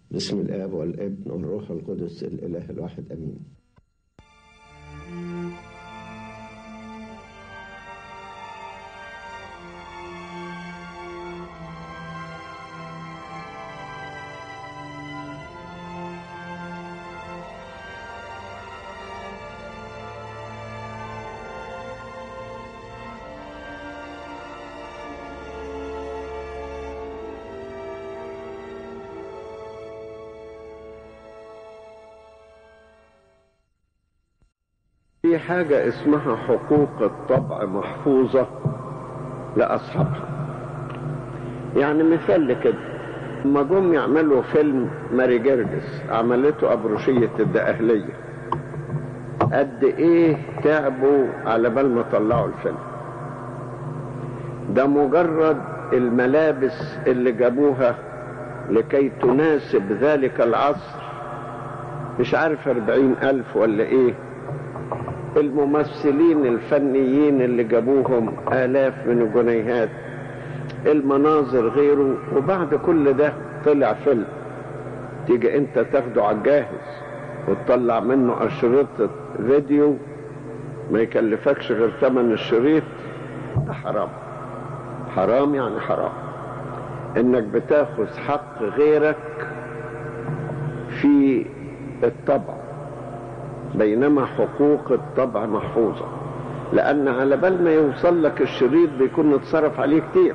بسم الآب والابن والروح القدس الإله الواحد أمين في حاجة اسمها حقوق الطبع محفوظة لأصحابها يعني مثال لكده لما جم يعملوا فيلم ماري جرجس عملته أبروشية الدقهلية قد إيه تعبوا على بال ما طلعوا الفيلم ده مجرد الملابس اللي جابوها لكي تناسب ذلك العصر مش عارف أربعين ألف ولا إيه الممثلين الفنيين اللي جابوهم آلاف من الجنيهات المناظر غيره وبعد كل ده طلع فيلم تيجي انت تاخده على الجاهز وتطلع منه أشرطة فيديو ما يكلفكش غير ثمن الشريط ده حرام حرام يعني حرام انك بتاخذ حق غيرك في الطبع بينما حقوق الطبع محفوظة لأن على بال ما يوصل لك الشريط بيكون اتصرف عليه كتير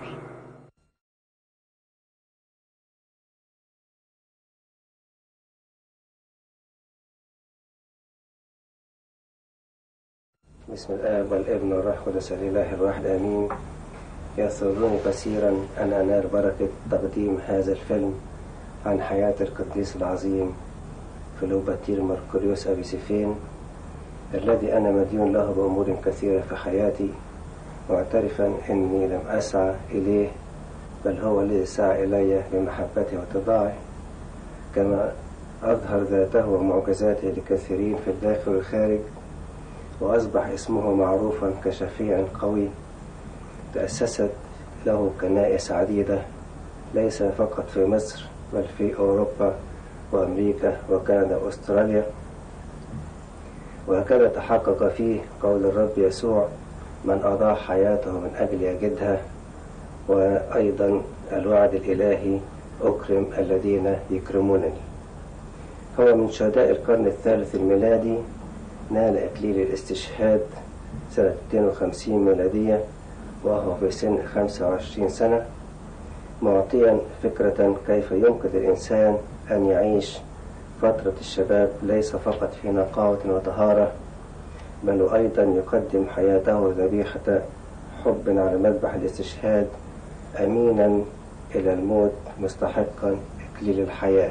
بسم الآب والابن والروح القدس الإله الواحد آمين يسرني كثيرا أن أنال بركة تقديم هذا الفيلم عن حياة القديس العظيم فلوباتير مركوريوس أبي سيفين الذي أنا مديون له بأمور كثيرة في حياتي معترفا أني لم أسعى إليه بل هو الذي سعى إلي بمحبته وتضاعه كما أظهر ذاته ومعجزاته لكثيرين في الداخل والخارج وأصبح اسمه معروفا كشفيع قوي تأسست له كنائس عديدة ليس فقط في مصر بل في أوروبا وأمريكا وكندا وأستراليا وهكذا تحقق فيه قول الرب يسوع من أضاع حياته من أجل يجدها وأيضا الوعد الإلهي أكرم الذين يكرمونني هو من شهداء القرن الثالث الميلادي نال إكليل الاستشهاد سنة 52 ميلادية وهو في سن 25 سنة معطيا فكرة كيف يمكن للإنسان أن يعيش فترة الشباب ليس فقط في نقاوة وطهارة بل أيضا يقدم حياته ذبيحة حب على مذبح الاستشهاد أمينا إلى الموت مستحقا إكليل الحياة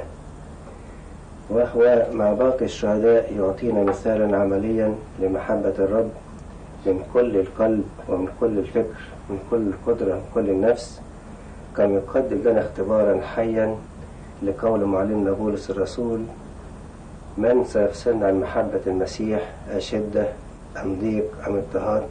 وهو مع باقي الشهداء يعطينا مثالا عمليا لمحبة الرب من كل القلب ومن كل الفكر من كل القدرة من كل النفس كان يقدم لنا اختبارا حيا لقول معلمنا بولس الرسول من سيفصلنا عن محبة المسيح أشدة أم ضيق أم اضطهاد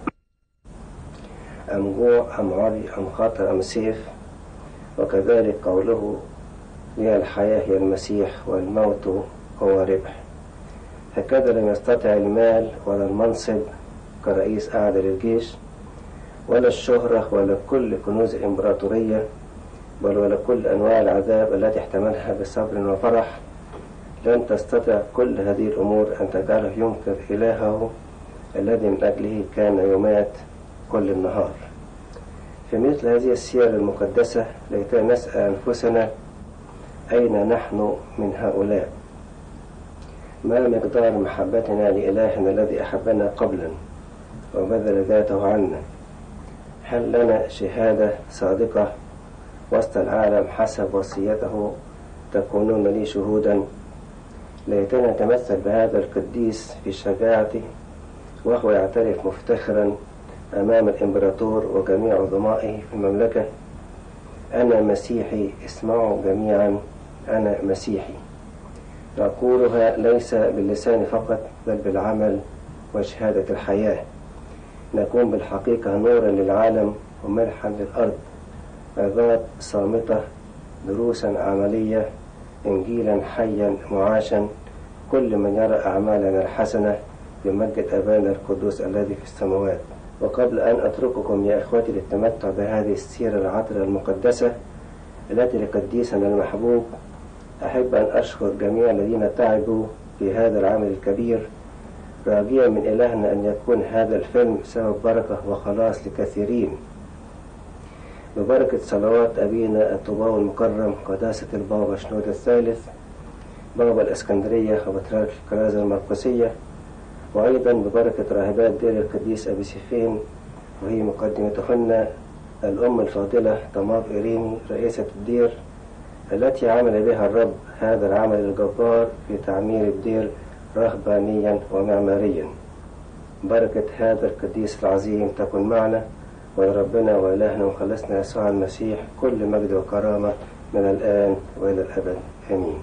أم جوع أم عري أم خطر أم سيف وكذلك قوله هي الحياة هي المسيح والموت هو ربح هكذا لم يستطع المال ولا المنصب كرئيس أعدى للجيش ولا الشهرة ولا كل كنوز الإمبراطورية بل ولا كل أنواع العذاب التي احتملها بصبر وفرح لن تستطع كل هذه الأمور أن تجعله ينكر إلهه الذي من أجله كان يمات كل النهار في مثل هذه السير المقدسة ليتنا نسأل أنفسنا أين نحن من هؤلاء ما مقدار محبتنا لإلهنا الذي أحبنا قبلا وبذل ذاته عنا هل لنا شهادة صادقة وسط العالم حسب وصيته تكونون لي شهودا ليتنا نتمثل بهذا القديس في شجاعته وهو يعترف مفتخرا أمام الإمبراطور وجميع عظمائه في المملكة أنا مسيحي اسمعوا جميعا أنا مسيحي نقولها ليس باللسان فقط بل بالعمل وشهادة الحياة نكون بالحقيقة نورا للعالم وملحا للأرض عظات صامتة دروسا عملية إنجيلا حيا معاشا كل من يرى أعمالنا الحسنة يمجد أبانا القدوس الذي في السماوات وقبل أن أترككم يا إخوتي للتمتع بهذه السيرة العطرة المقدسة التي لقديسنا المحبوب أحب أن أشكر جميع الذين تعبوا في هذا العمل الكبير راجيا من إلهنا أن يكون هذا الفيلم سبب بركة وخلاص لكثيرين ببركة صلوات أبينا الطباوي المكرم قداسة البابا شنود الثالث بابا الإسكندرية وبطريرك الكرازة المرقسية وأيضا ببركة راهبات دير القديس أبي سيفين وهي مقدمتهن الأم الفاضلة طماط إيريني رئيسة الدير التي عمل بها الرب هذا العمل الجبار في تعمير الدير رهبانيا ومعماريا بركة هذا القديس العظيم تكن معنا ولربنا وإلهنا وخلصنا يسوع المسيح كل مجد وكرامة من الآن وإلى الأبد آمين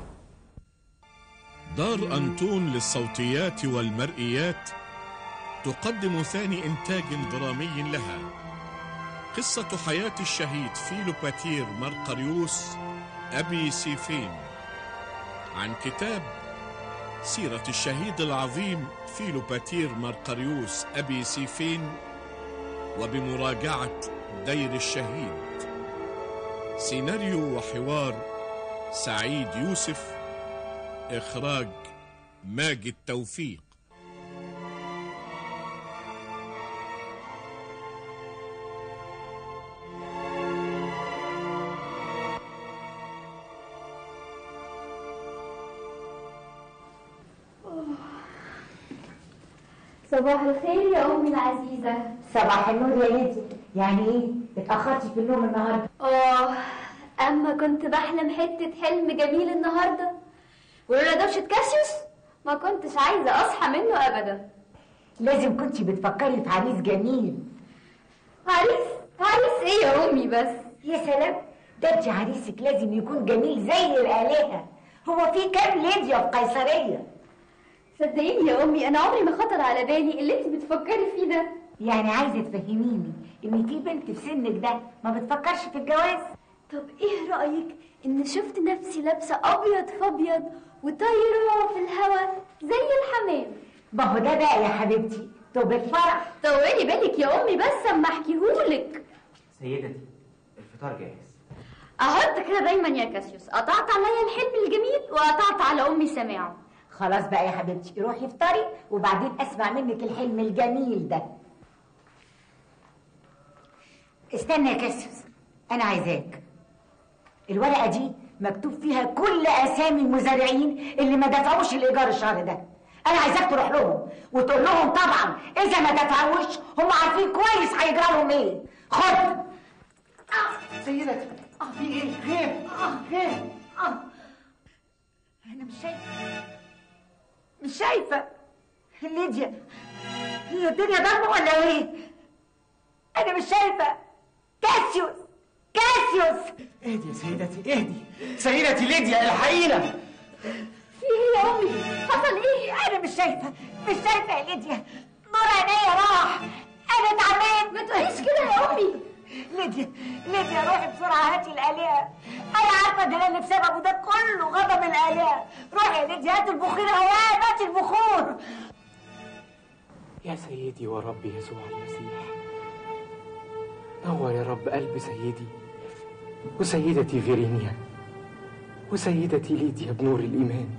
دار أنطون للصوتيات والمرئيات تقدم ثاني إنتاج درامي لها قصة حياة الشهيد فيلو باتير مرقريوس أبي سيفين عن كتاب سيرة الشهيد العظيم فيلو باتير مرقريوس أبي سيفين وبمراجعة دير الشهيد سيناريو وحوار سعيد يوسف إخراج ماجد توفيق صباح الخير يا أمي العزيزة صباح النور يا ليدي يعني ايه اتاخرتي في النوم النهارده آه أما كنت بحلم حتة حلم جميل النهاردة ولولا دوشة كاسيوس ما كنتش عايزة أصحى منه أبدا لازم كنتي بتفكري في عريس جميل عريس عريس إيه يا أمي بس يا سلام ده انت عريسك لازم يكون جميل زي الآلهة هو في كام ليديا في قيصرية صدقيني يا أمي أنا عمري ما خطر على بالي اللي أنت بتفكري فيه ده يعني عايزة تفهميني ان في بنت في سنك ده ما بتفكرش في الجواز طب إيه رأيك إن شفت نفسي لابسة أبيض في أبيض وطايرة في الهوا زي الحمام ما هو ده بقى يا حبيبتي طب الفرح طولي بالك يا أمي بس أما أحكيهولك سيدتي الفطار جاهز أهو أنت كده دايما يا كاسيوس قطعت عليا الحلم الجميل وقطعت على أمي سماعه خلاص بقى يا حبيبتي روحي افطري وبعدين اسمع منك الحلم الجميل ده استنى يا كاسيوس انا عايزاك الورقه دي مكتوب فيها كل اسامي المزارعين اللي ما دفعوش الايجار الشهر ده انا عايزاك تروح لهم وتقول لهم طبعا اذا ما دفعوش هم عارفين كويس هيجرى لهم ايه خد آه سيدتي اه في ايه خير اه خير اه انا مش شايفه مش شايفه ليديا هي الدنيا ضلمه ولا ايه انا مش شايفه كاسيوس كاسيوس اهدي يا سيدتي اهدي سيدتي ليديا الحقينا في إيه يا أمي حصل إيه انا مش شايفه مش شايفه يا ليديا نور عينيا راح انا تعبان ما تقوليش كده يا أمي ليديا ليديا روحي بسرعه هاتي الالهه انا عارفه ده اللي بسببه ده كله غضب الالهه روحي يا ليديا هاتي البخور هوام هاتي البخور يا سيدي وربي يسوع المسيح نور يا رب قلب سيدي وسيدتي فيرينيا وسيدتي ليديا بنور الإيمان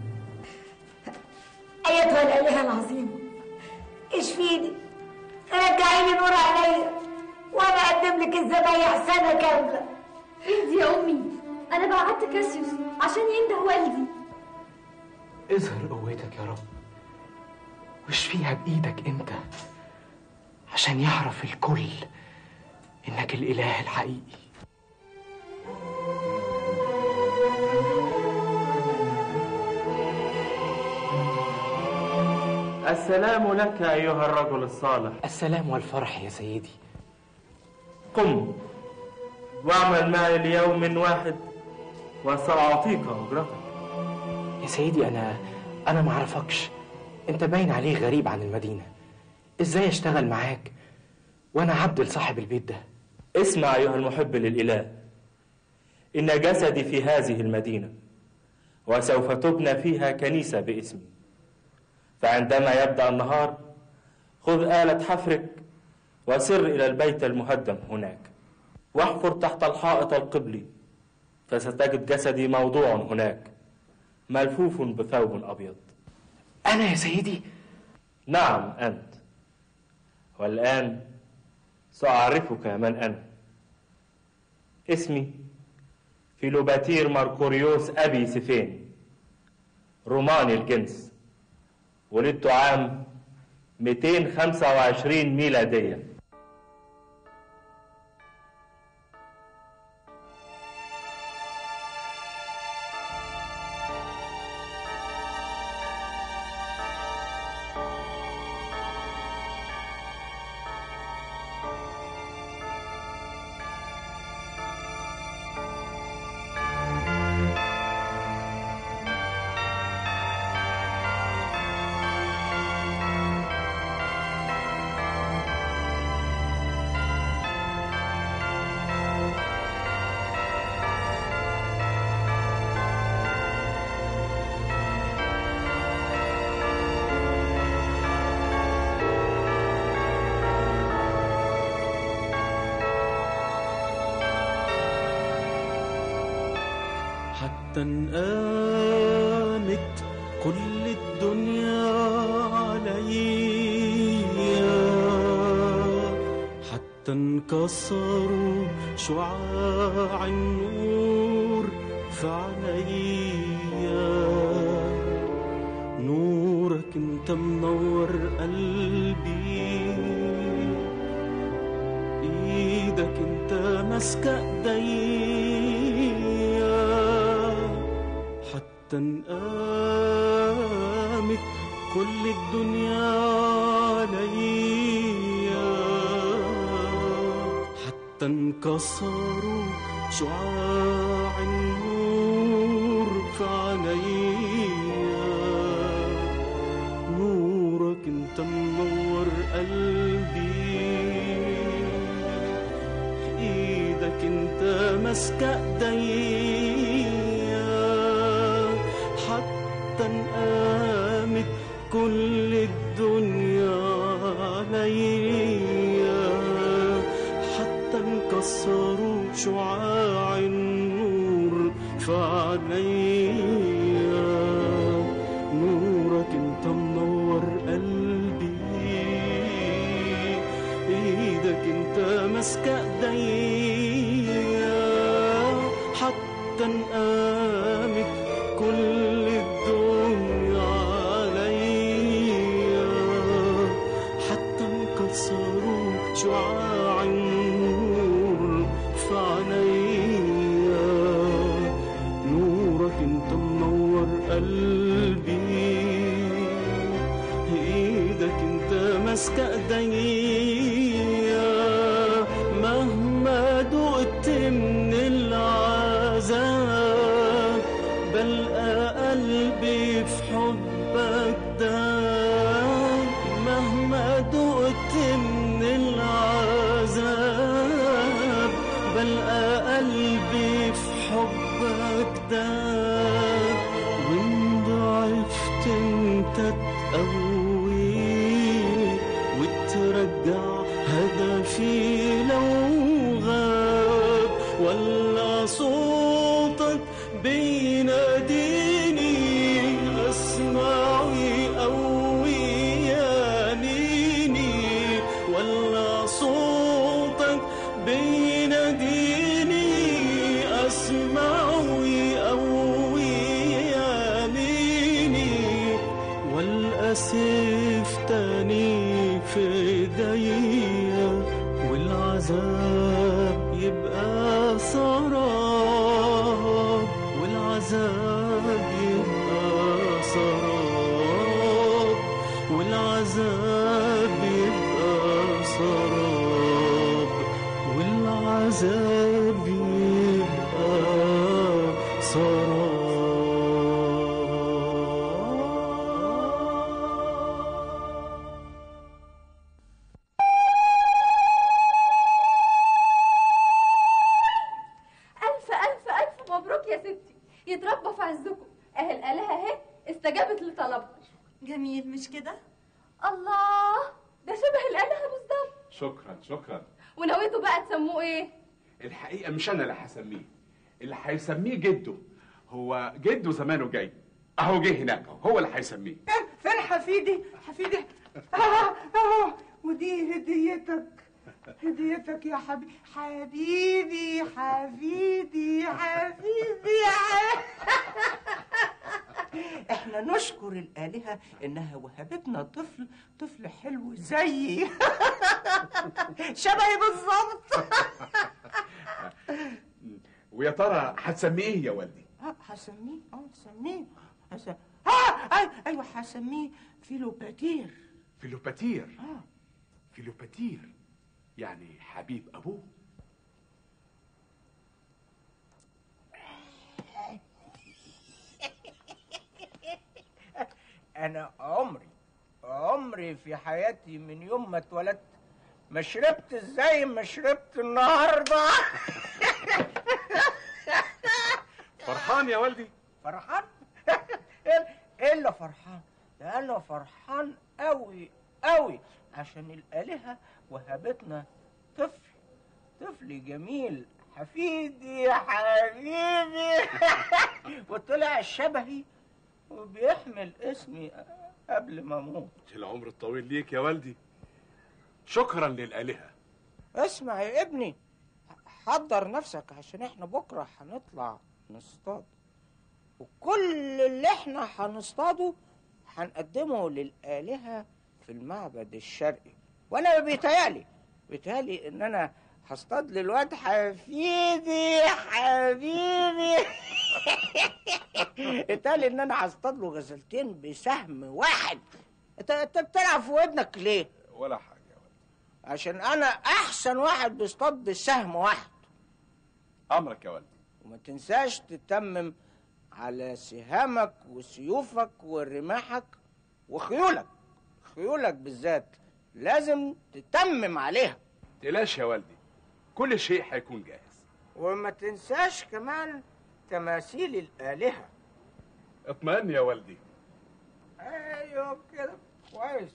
ايتها الالهه العظيمه اشفيني رجعيني نور عليا وانا اقدم لك الذبايح سنه كامله اهدي يا أمي أنا بعت كاسيوس عشان ينده والدي اظهر قوتك يا رب واشفيها بإيدك أنت عشان يعرف الكل إنك الإله الحقيقي السلام لك أيها الرجل الصالح السلام والفرح يا سيدي قم واعمل معي ليوم واحد وسأعطيك أجرتك يا سيدي أنا أنا معرفكش أنت باين عليه غريب عن المدينة إزاي أشتغل معاك وأنا عبد لصاحب البيت ده اسمع أيها المحب للإله إن جسدي في هذه المدينة وسوف تبنى فيها كنيسة باسمي فعندما يبدأ النهار خذ آلة حفرك وسر إلى البيت المهدم هناك واحفر تحت الحائط القبلي فستجد جسدي موضوع هناك ملفوف بثوب أبيض أنا يا سيدي نعم أنت والآن سأعرفك من أنا اسمي فيلوباتير ماركوريوس أبي سفين روماني الجنس ولدت عام 225 ميلادية حتى انقامت كل الدنيا عليا حتى انكسروا شعاع النور في عينيا نورك انت منور قلبي ايدك انت ماسكه ايديا حتى انقامت كل الدنيا عليا حتى انكسروا شعاع النور في عينيا نورك انت منور قلبي ايدك انت ماسكه ايديا حتى انقامت كل الدنيا عليا حتى انكسروا شعاع النور في عينيا نورك انت منور قلبي ايدك انت ماسكه ايديا حتى انقامت كل الدنيا عليا حتى انكسروا شعاع النور في عينيا نورك انت منور قلبي ايدك انت ماسكه ايديا مهما دقت من العذاب بلقى قلبي في حبك دام مهما دقت من العذاب بلقى قلبي في حبك دام وان ضعفت انت تقويني وترجع هدفي لو غاب ولا صوتك بيناديني اسمعه يقوي يميني ولا صوتك بيناديني اسمعه يقوي يميني والقى سيف تاني في ايديا والعذاب يبقى سراب والعذاب يبقى سراب والعذاب يبقى سراب والعذاب يبقى سراب ألف ألف ألف مبروك يا ستي يتربى في عزكم وجابت اللي طلبها جميل مش كده الله ده شبه الآلهة بالظبط شكرا شكرا ونويتوا بقى تسموه ايه الحقيقه مش انا اللي هسميه اللي هيسميه جده هو جده زمانه جاي اهو جه هناك أهو، هو اللي هيسميه فين حفيدي حفيدي آه آه ودي هديتك هديتك يا حبيبي حبيبي حبيبي حبيبي احنا نشكر الآلهة إنها وهبتنا طفل طفل حلو زيي شبهي بالظبط ويا ترى هتسميه ايه يا والدي اه هسميه اه هسميه هس... اه أي... ايوه هسميه فيلوباتير فيلوباتير اه فيلوباتير يعني حبيب ابوه انا عمري عمري في حياتي من يوم ما اتولدت ما شربت زي ما شربت النهارده فرحان يا والدي فرحان ايه اللي فرحان ده انا فرحان قوي قوي عشان الالهه وهبتنا طفل طفل جميل حفيدي يا حبيبي وطلع شبهي وبيحمل اسمي قبل ما اموت العمر الطويل ليك يا والدي شكرا للآلهة اسمع يا ابني حضر نفسك عشان احنا بكره هنطلع نصطاد وكل اللي احنا هنصطاده هنقدمه للآلهة في المعبد الشرقي وانا بيتهيألي بيتهيألي ان انا هصطاد للواد حفيدي حبيبي اتقال ان انا هصطاد له غزلتين بسهم واحد انت انت بتلعب في ودنك ليه؟ ولا حاجة عشان انا احسن واحد بيصطاد بسهم واحد أمرك يا والدي وما تنساش تتمم على سهامك وسيوفك ورماحك وخيولك خيولك بالذات لازم تتمم عليها تلاش يا والدي كل شيء هيكون جاهز وما تنساش كمان تماثيل الآلهة اطمئن يا والدي ايوه كده كويس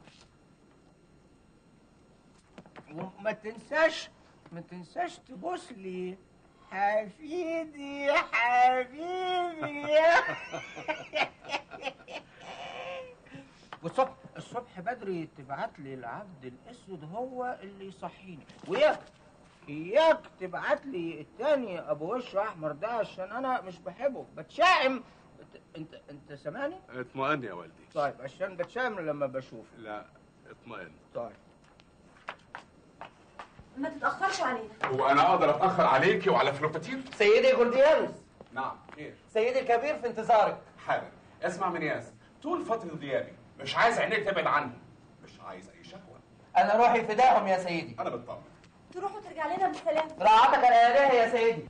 وما تنساش ما تنساش تبوس لي حفيدي حبيبي والصبح الصبح بدري تبعت لي العبد الاسود هو اللي يصحيني وياك اياك تبعت لي التاني ابو وش احمر ده عشان انا مش بحبه بتشائم انت انت, انت سامعني اطمئن يا والدي طيب عشان بتشائم لما بشوفه لا اطمئن طيب ما تتأخرش علينا هو انا اقدر اتاخر عليكي وعلى فلوباتير سيدي جولديانوس نعم خير سيدي الكبير في انتظارك حالا اسمع من ياس طول فتره غيابي مش عايز عينيك تبعد عني مش عايز اي شكوى انا روحي فداهم يا سيدي انا بطمن تروح وترجع لنا بالسلامة رعاتك الالهه يا سيدي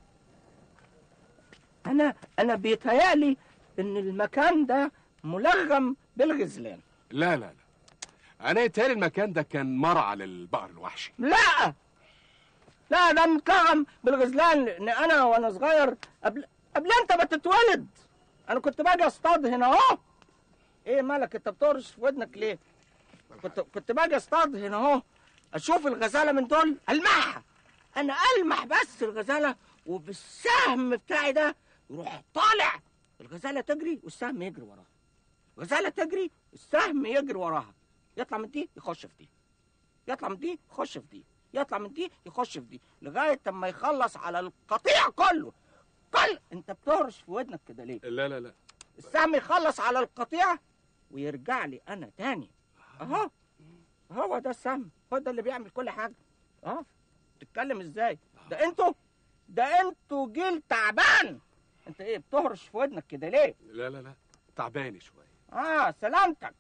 انا انا بيتهيألي ان المكان ده ملغم بالغزلان لا لا لا انا يتهيألي المكان ده كان مرعى للبقر الوحشي لا لا ده متلغم بالغزلان لان انا وانا صغير قبل قبل انت ما تتولد انا كنت باجي اصطاد هنا اهو ايه مالك انت بترش في ودنك ليه كنت كنت باجي اصطاد هنا اهو اشوف الغزاله من دول المعها انا المح بس الغزاله وبالسهم بتاعي ده يروح طالع الغزاله تجري والسهم يجري وراها الغزاله تجري السهم يجري وراها يطلع من دي يخش في دي يطلع من دي يخش في دي يطلع من دي يخش في دي لغايه اما يخلص على القطيع كله كل انت بتهرش في ودنك كده ليه لا لا لا السهم يخلص على القطيع ويرجع لي انا تاني اهو هو ده السهم هو ده اللي بيعمل كل حاجه اه تتكلم ازاي ده انتوا ده انتوا جيل تعبان انت ايه بتهرش في ودنك كده ليه لا لا لا تعباني شويه اه سلامتك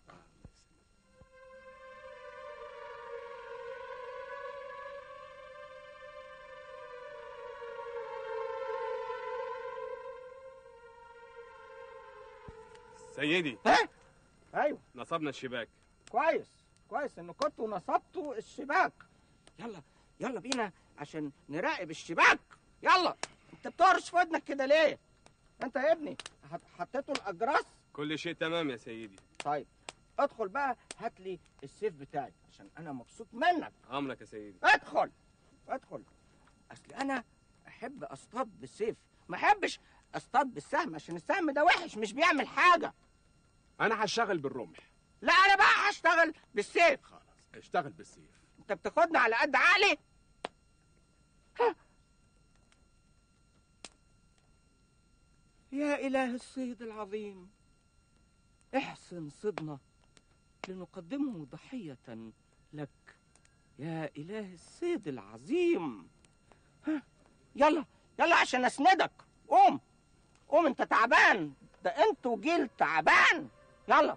سيدي ها ايوه نصبنا الشباك كويس كويس ان كنتوا نصبتوا الشباك يلا يلا بينا عشان نراقب الشباك يلا انت بتهرش في ودنك كده ليه انت يا ابني حط- حطيتوا الاجراس كل شيء تمام يا سيدي طيب ادخل بقى هات لي السيف بتاعي عشان انا مبسوط منك امرك يا سيدي ادخل ادخل اصل انا احب اصطاد بالسيف ما احبش اصطاد بالسهم عشان السهم ده وحش مش بيعمل حاجه انا هشتغل بالرمح لا انا بقى هشتغل بالسيف خلاص اشتغل بالسيف انت بتاخدني على قد عقلي ها. يا اله الصيد العظيم احسن صدنا لنقدمه ضحيه لك يا اله الصيد العظيم ها. يلا يلا عشان اسندك قوم قوم انت تعبان ده انتوا جيل تعبان يلا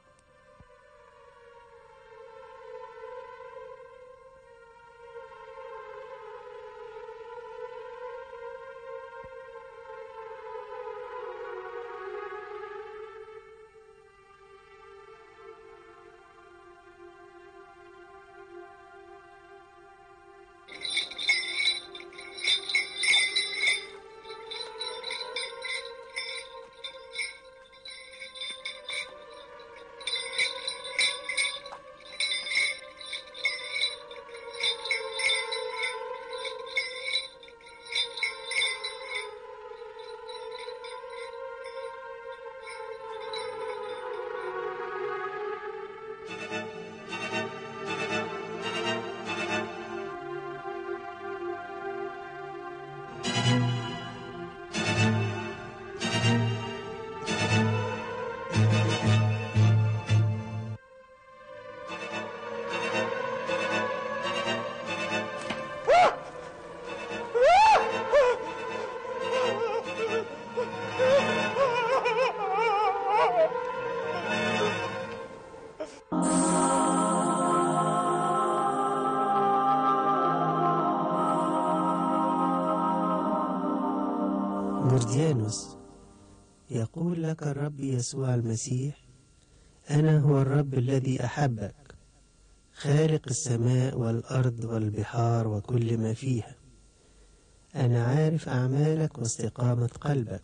جورديانوس يقول لك الرب يسوع المسيح أنا هو الرب الذي أحبك خالق السماء والأرض والبحار وكل ما فيها أنا عارف أعمالك واستقامة قلبك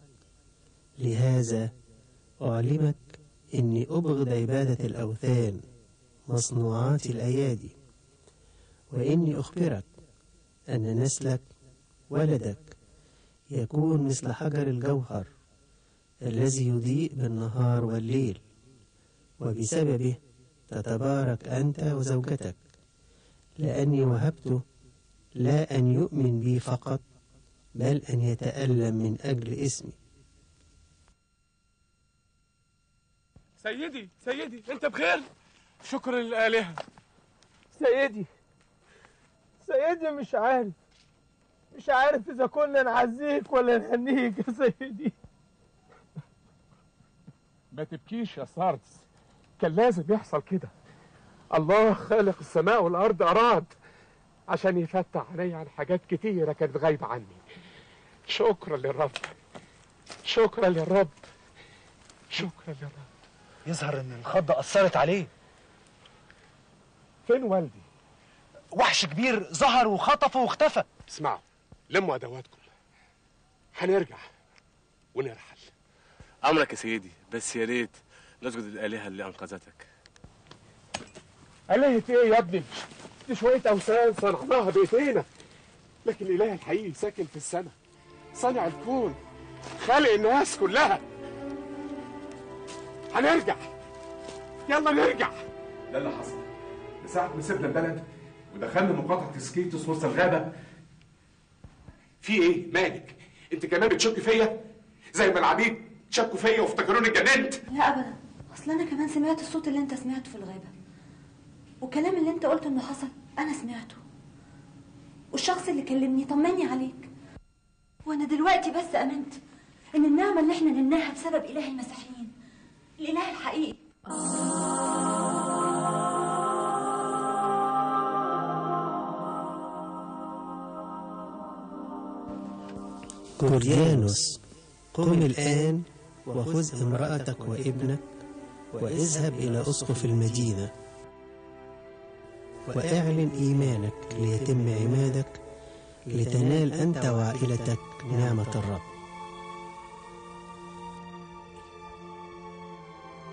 لهذا أعلمك إني أبغض عبادة الأوثان مصنوعات الأيادي وإني أخبرك أن نسلك ولدك يكون مثل حجر الجوهر الذي يضيء بالنهار والليل وبسببه تتبارك أنت وزوجتك لأني وهبته لا أن يؤمن بي فقط بل أن يتألم من أجل اسمي سيدي سيدي انت بخير شكرا للآلهة سيدي سيدي مش عارف مش عارف إذا كنا نعزيك ولا نهنيك يا سيدي ما تبكيش يا ساردس كان لازم يحصل كده الله خالق السماء والأرض أراد عشان يفتح علي عن حاجات كتيرة كانت غايبة عني شكرا للرب شكرا للرب شكرا للرب يظهر ان الخضة أثرت عليه فين والدي؟ وحش كبير ظهر وخطفه واختفى اسمعوا لموا أدواتكم هنرجع ونرحل امرك يا سيدي بس يا ريت نسجد للالهه اللي انقذتك آلهة ايه يا ابني؟ دي شوية أوثان صنعناها بإيدينا لكن الإله الحقيقي ساكن في السماء صانع الكون خالق الناس كلها هنرجع يلا نرجع ده اللي حصل من ساعة ما سيبنا البلد ودخلنا مقاطعة سكيتوس وسط الغابة في ايه؟ مالك؟ انت كمان بتشك فيا؟ زي ما العبيد شكوا فيا وافتكروني اتجننت لا ابدا اصل انا كمان سمعت الصوت اللي انت سمعته في الغابه والكلام اللي انت قلته انه حصل انا سمعته والشخص اللي كلمني طمني عليك وانا دلوقتي بس امنت ان النعمه اللي احنا نلناها بسبب اله المسيحيين الاله الحقيقي جورديانوس قم الآن وخذ امرأتك وابنك واذهب إلى أسقف المدينة وأعلن إيمانك ليتم عمادك لتنال أنت وعائلتك نعمة الرب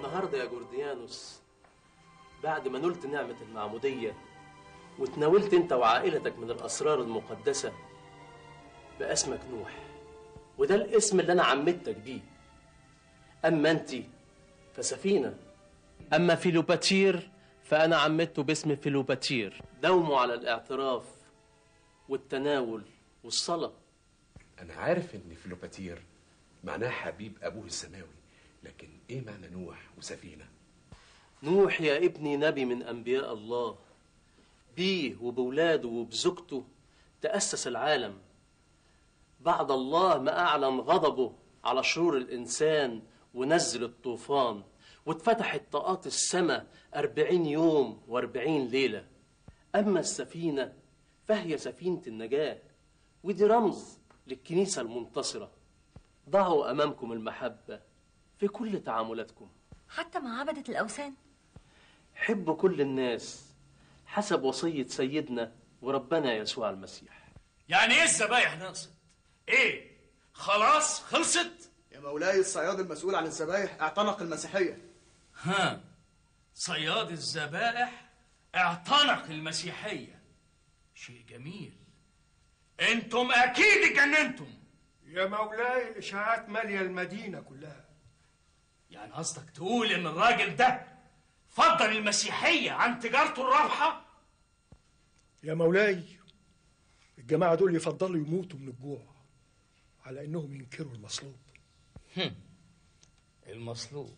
النهارده يا جورديانوس بعد ما نلت نعمة المعمودية وتناولت انت وعائلتك من الأسرار المقدسة بقى اسمك نوح وده الاسم اللي أنا عمدتك بيه أما أنت فسفينة أما فيلوباتير فأنا عمدته باسم فيلوباتير دوموا على الاعتراف والتناول والصلاة أنا عارف إن فيلوباتير معناه حبيب أبوه السماوي لكن إيه معنى نوح وسفينة؟ نوح يا ابني نبي من أنبياء الله بيه وبولاده وبزوجته تأسس العالم بعد الله ما أعلن غضبه على شرور الإنسان ونزل الطوفان واتفتحت طاقات السماء أربعين يوم وأربعين ليلة أما السفينة فهي سفينة النجاة ودي رمز للكنيسة المنتصرة ضعوا أمامكم المحبة في كل تعاملاتكم حتى مع عبدة الأوثان حبوا كل الناس حسب وصية سيدنا وربنا يسوع المسيح يعني ايه الذبايح نقصت؟ ايه؟ خلاص خلصت؟ يا مولاي الصياد المسؤول عن الذبايح اعتنق المسيحية ها صياد الذبائح اعتنق المسيحية شيء جميل انتم اكيد اتجننتم يا مولاي الإشاعات مالية المدينة كلها يعني قصدك تقول ان الراجل ده فضل المسيحية عن تجارته الرابحة؟ يا مولاي الجماعة دول يفضلوا يموتوا من الجوع على إنهم ينكروا المصلوب هم. المصلوب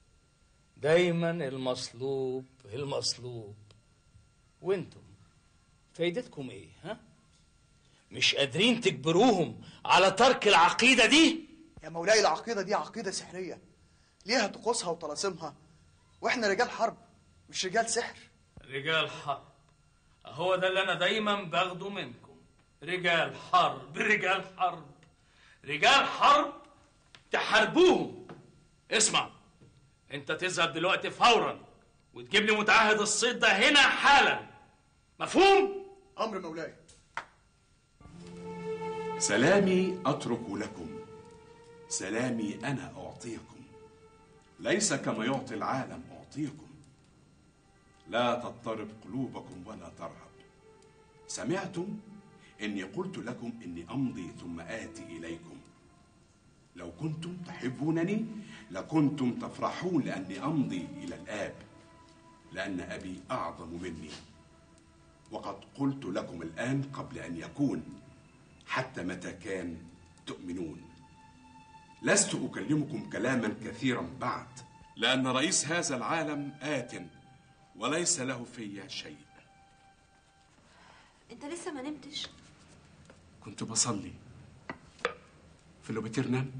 دايما المصلوب المصلوب وانتم فايدتكم ايه ها مش قادرين تجبروهم على ترك العقيدة دي يا مولاي العقيدة دي عقيدة سحرية ليها طقوسها وطلاسمها واحنا رجال حرب مش رجال سحر رجال حرب هو ده اللي انا دايما باخده منكم رجال حرب رجال حرب رجال حرب تحاربوهم اسمع انت تذهب دلوقتي فورا وتجيب لي متعهد الصيد ده هنا حالا مفهوم امر مولاي سلامي اترك لكم سلامي انا اعطيكم ليس كما يعطي العالم اعطيكم لا تضطرب قلوبكم ولا ترهب سمعتم اني قلت لكم اني امضي ثم اتي اليكم لو كنتم تحبونني لكنتم تفرحون لاني امضي الى الاب لان ابي اعظم مني وقد قلت لكم الان قبل ان يكون حتى متى كان تؤمنون لست اكلمكم كلاما كثيرا بعد لان رئيس هذا العالم ات وليس له في شيء انت لسه ما نمتش كنت بصلي في اللوبيتير نام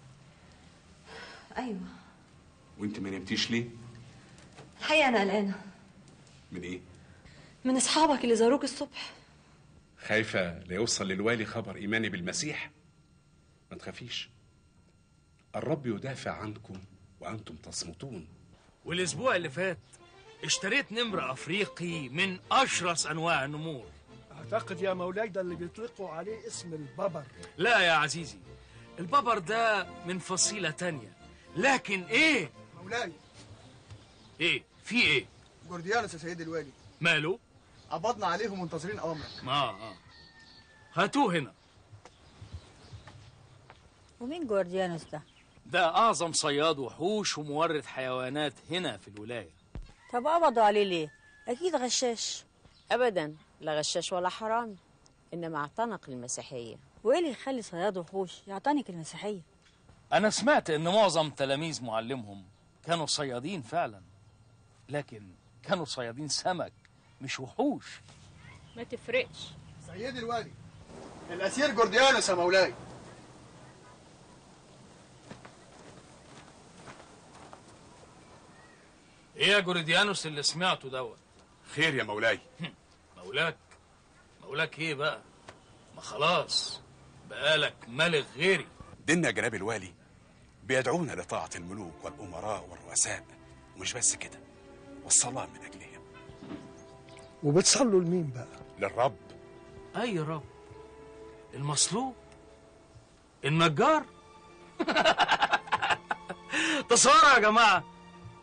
ايوه وانت ما نمتيش ليه الحقيقه انا قلقانه من ايه من اصحابك اللي زاروك الصبح خايفه ليوصل للوالي خبر ايماني بالمسيح ما تخافيش الرب يدافع عنكم وانتم تصمتون والاسبوع اللي فات اشتريت نمر افريقي من اشرس انواع النمور أعتقد يا مولاي ده اللي بيطلقوا عليه اسم الببر لا يا عزيزي الببر ده من فصيلة تانية لكن ايه مولاي ايه في ايه جورديانوس يا سيدي الوالي ماله قبضنا عليه ومنتظرين اوامرك اه اه هاتوه هنا ومين جوارديانوس ده؟ ده اعظم صياد وحوش ومورد حيوانات هنا في الولاية طب قبضوا عليه ليه؟ أكيد غشاش أبدا لا غشاش ولا حرامي إنما اعتنق المسيحية وإيه اللي يخلي صياد وحوش يعتنق المسيحية؟ انا سمعت ان معظم تلاميذ معلمهم كانوا صيادين فعلا لكن كانوا صيادين سمك مش وحوش ما تفرقش سيدي الوالي الاسير جورديانوس يا مولاي ايه يا جوريديانوس اللي سمعته دوت خير يا مولاي مولاك مولاك ايه بقى ما خلاص بقالك ملك غيري ديننا جناب الوالي بيدعونا لطاعة الملوك والأمراء والرؤساء ومش بس كده والصلاة من أجلهم وبتصلوا لمين بقى؟ للرب اي رب المصلوب النجار تصوروا يا جماعه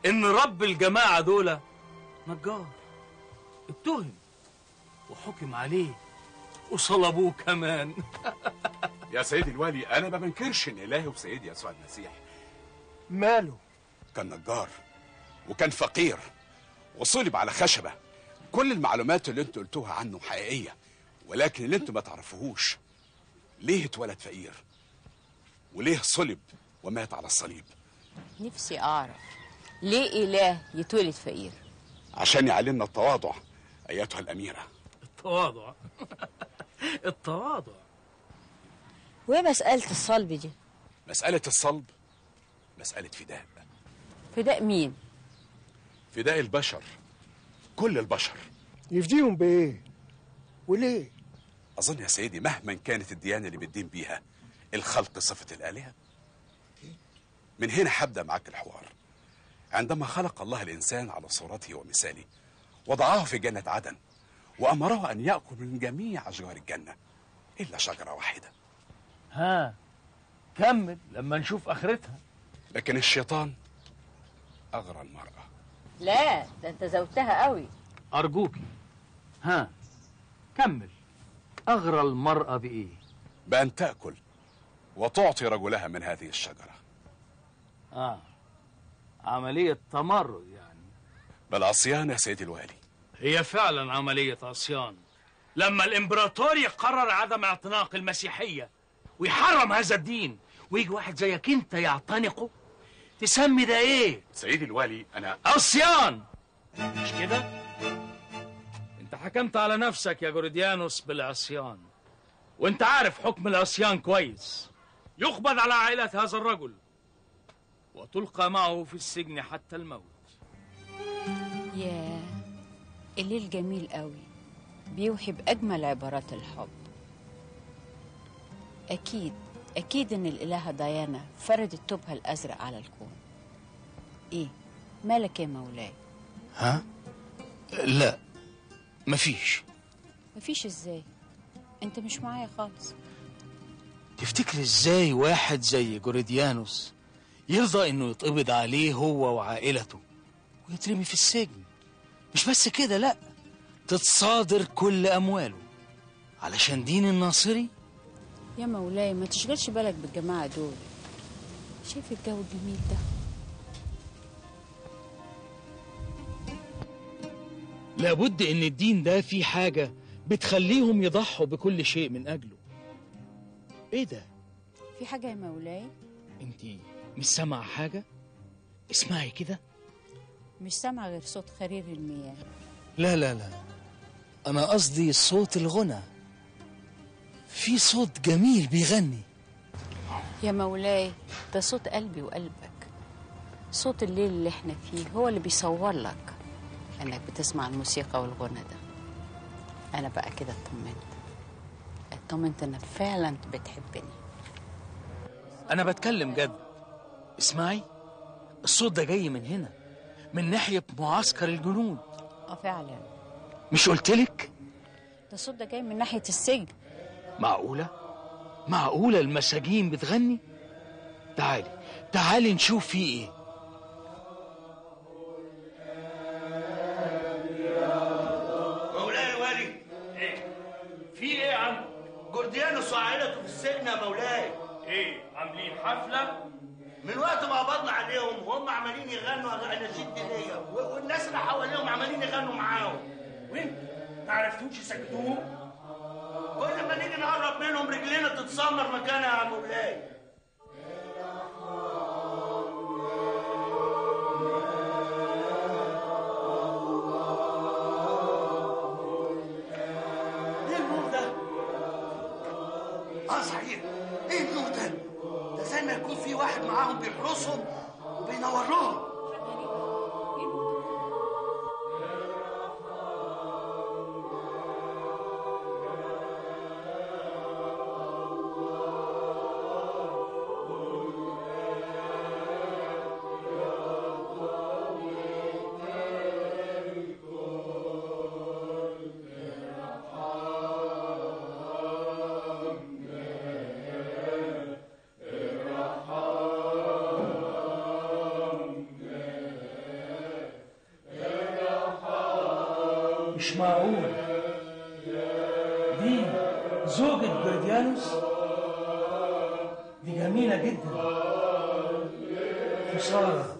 ان رب الجماعه دول نجار اتهم وحكم عليه وصلبوه كمان يا سيدي الوالي انا ما بنكرش ان الهي وسيدي يسوع المسيح ماله كان نجار وكان فقير وصلب على خشبه كل المعلومات اللي انتوا قلتوها عنه حقيقيه ولكن اللي انتوا ما تعرفوهوش ليه اتولد فقير وليه صلب ومات على الصليب نفسي اعرف ليه اله يتولد فقير عشان يعلمنا التواضع ايتها الاميره التواضع التواضع وايه مساله الصلب دي مساله الصلب مساله فداء فداء مين فداء البشر كل البشر يفديهم بايه وليه اظن يا سيدي مهما كانت الديانه اللي بتدين بيها الخلق صفه الالهه من هنا هبدا معاك الحوار عندما خلق الله الانسان على صورته ومثاله وضعه في جنه عدن وامره ان ياكل من جميع اشجار الجنه الا شجره واحده ها كمل لما نشوف اخرتها لكن الشيطان اغرى المراه لا ده انت زودتها قوي ارجوكي ها كمل اغرى المراه بايه بان تاكل وتعطي رجلها من هذه الشجره اه عمليه تمرد يعني بالعصيان يا سيدي الوالي هي فعلا عمليه عصيان لما الامبراطور يقرر عدم اعتناق المسيحيه ويحرم هذا الدين ويجي واحد زيك انت يعتنقه تسمي ده ايه سيدي الوالي انا عصيان مش كده انت حكمت على نفسك يا جورديانوس بالعصيان وانت عارف حكم العصيان كويس يقبض على عائلة هذا الرجل وتلقى معه في السجن حتى الموت ياه الليل جميل قوي بيوحي بأجمل عبارات الحب أكيد أكيد إن الإلهة ديانا فردت توبها الأزرق على الكون إيه مالك يا مولاي ها لا مفيش مفيش إزاي أنت مش معايا خالص تفتكر ازاي واحد زي جوريديانوس يرضى انه يتقبض عليه هو وعائلته ويترمي في السجن مش بس كده لا تتصادر كل امواله علشان دين الناصري يا مولاي ما تشغلش بالك بالجماعة دول شايف الجو الجميل ده لابد ان الدين ده فيه حاجة بتخليهم يضحوا بكل شيء من اجله ايه ده في حاجة يا مولاي انت مش سامعة حاجة اسمعي كده مش سامعة غير صوت خرير المياه لا لا لا انا قصدي صوت الغنى في صوت جميل بيغني يا مولاي ده صوت قلبي وقلبك صوت الليل اللي احنا فيه هو اللي بيصور لك انك بتسمع الموسيقى والغنى ده انا بقى كده اطمنت اطمنت انك فعلا بتحبني انا بتكلم جد اسمعي الصوت ده جاي من هنا من ناحية معسكر الجنود اه فعلا مش قلتلك ده الصوت ده جاي من ناحية السجن معقولة معقولة المساجين بتغني تعالي تعالي نشوف في ايه مولاي الوالي ايه في ايه يا عم جورديانوس وعائلته في السجن يا مولاي ايه عاملين حفلة من وقت ما قبضنا عليهم وهم عمالين يغنوا اناشيد دينيه و- والناس اللي حواليهم عمالين يغنوا معاهم وانت ما عرفتوش يسكتوهم كل ما نيجي نقرب منهم رجلينا تتسمر مكانها يا مولاي ايه النور ده؟ اه صحيح ايه النور ده؟ ده زي ما يكون في واحد معاهم بيحرسهم وبينور لهم مش معقول دي زوجة جورديانوس دي جميلة جدا خسارة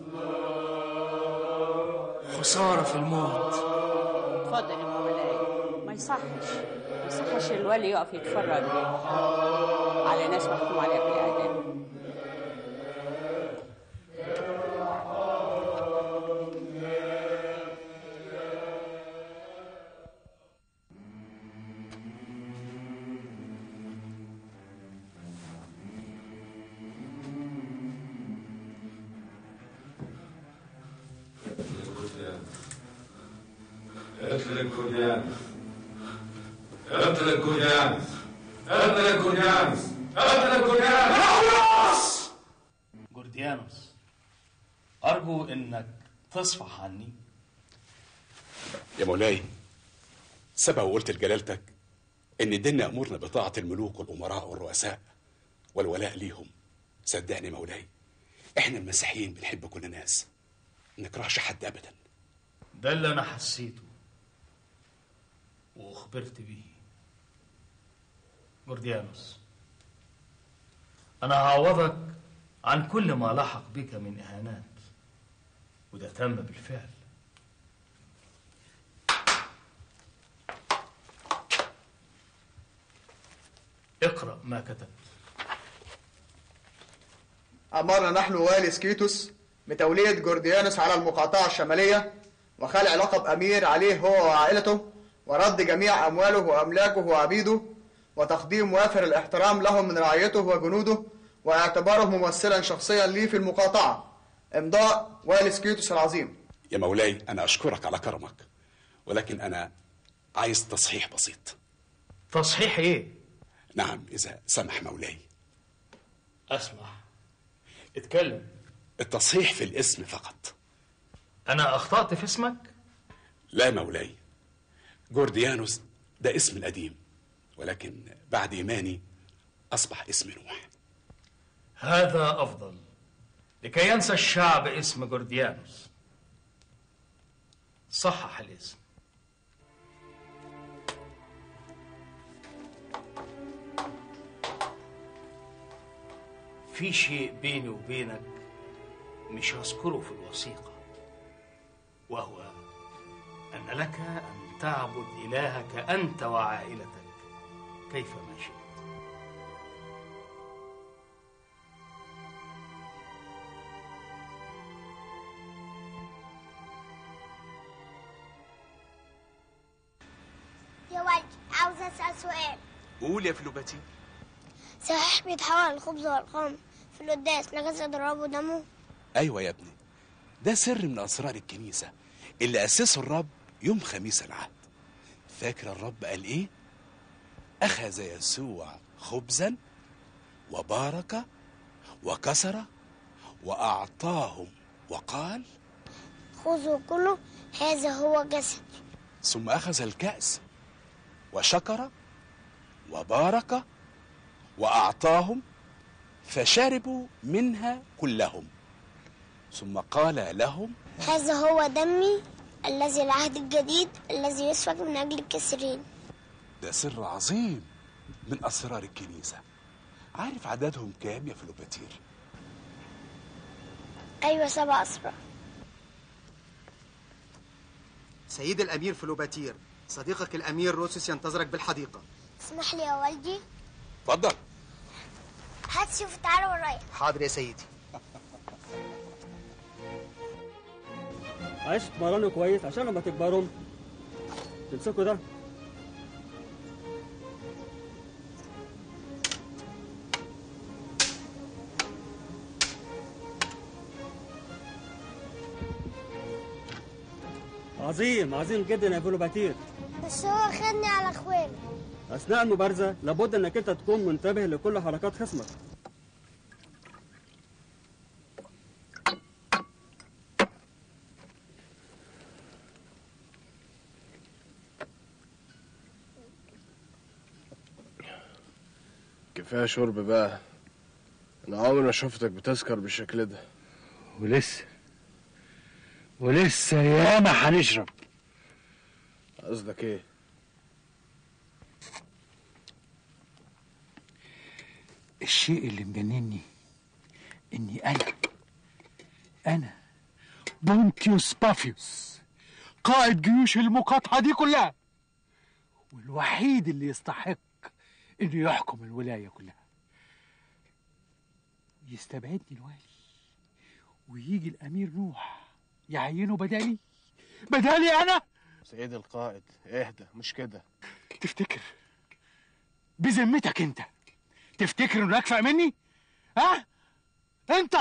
خسارة في الموت اتفضل يا مولاي ما يصحش ما يصحش الولي يقف يتفرج على ناس محكوم عليها بالاعدام اقتل الكوريانوس اقتل الكوريانوس اقتل الكوريانوس اقتل الكوريانوس جورديانوس أرجو إنك تصفح عني يا مولاي سبق وقلت لجلالتك ان ديننا امرنا بطاعه الملوك والامراء والرؤساء والولاء ليهم صدقني مولاي احنا المسيحيين بنحب كل الناس ما نكرهش حد ابدا ده اللي أنا حسيته وأخبرت بيه جورديانوس أنا هعوضك عن كل ما لحق بك من إهانات وده تم بالفعل اقرأ ما كتبت أمرنا نحن والي سكيتوس بتولية جورديانوس على المقاطعة الشمالية وخلع لقب أمير عليه هو وعائلته ورد جميع أمواله وأملاكه وعبيده وتقديم وافر الاحترام لهم من رعيته وجنوده واعتباره ممثلا شخصيا لي في المقاطعة إمضاء والي سكيتوس العظيم يا مولاي انا اشكرك على كرمك ولكن انا عايز تصحيح بسيط تصحيح ايه نعم اذا سمح مولاي أسمح اتكلم التصحيح في الاسم فقط أنا أخطأت في اسمك لا مولاي جورديانوس ده اسم القديم ولكن بعد إيماني أصبح اسم نوح هذا أفضل لكي ينسى الشعب اسم جورديانوس صحح الاسم في شيء بيني وبينك مش هذكره في الوثيقة وهو أن لك أن تعبد إلهك أنت وعائلتك كيفما شئت يا والدي عاوز أسأل سؤال قول يا فلوباتي صحيح بيتحول الخبز والخمر في القداس لجسد الرب ودمه أيوة يا ابني ده سر من أسرار الكنيسة اللي أسسه الرب يوم خميس العهد فاكر الرب قال إيه؟ أخذ يسوع خبزا وبارك وكسر وأعطاهم وقال خذوا كله هذا هو جسد ثم أخذ الكأس وشكر وبارك وأعطاهم فشربوا منها كلهم ثم قال لهم هذا هو دمي الذي العهد الجديد الذي يسفك من أجل الكثيرين ده سر عظيم من أسرار الكنيسة عارف عددهم كام يا فلوباتير؟ أيوة سبع أسرار سيد الأمير فلوباتير صديقك الأمير روسوس ينتظرك بالحديقة اسمح لي يا والدي اتفضل هات شوف تعالى ورايا حاضر يا سيدي عايز تتمرنوا كويس عشان لما تكبروا تمسكوا ده عظيم عظيم جدا يا فلوباتير بس هو خدني على اخواني اثناء المبارزه لابد انك انت تكون منتبه لكل حركات خصمك كفايه شرب بقى انا عمري ما شفتك بتسكر بالشكل ده ولسه ولسه ياما هنشرب قصدك ايه الشيء اللي مجنني اني انا انا بونتيوس بافيوس قائد جيوش المقاطعة دي كلها والوحيد اللي يستحق انه يحكم الولاية كلها يستبعدني الوالي ويجي الامير نوح يعينه بدالي بدالي انا سيد القائد اهدى مش كده تفتكر بذمتك انت تفتكر انه اكفأ مني ها انت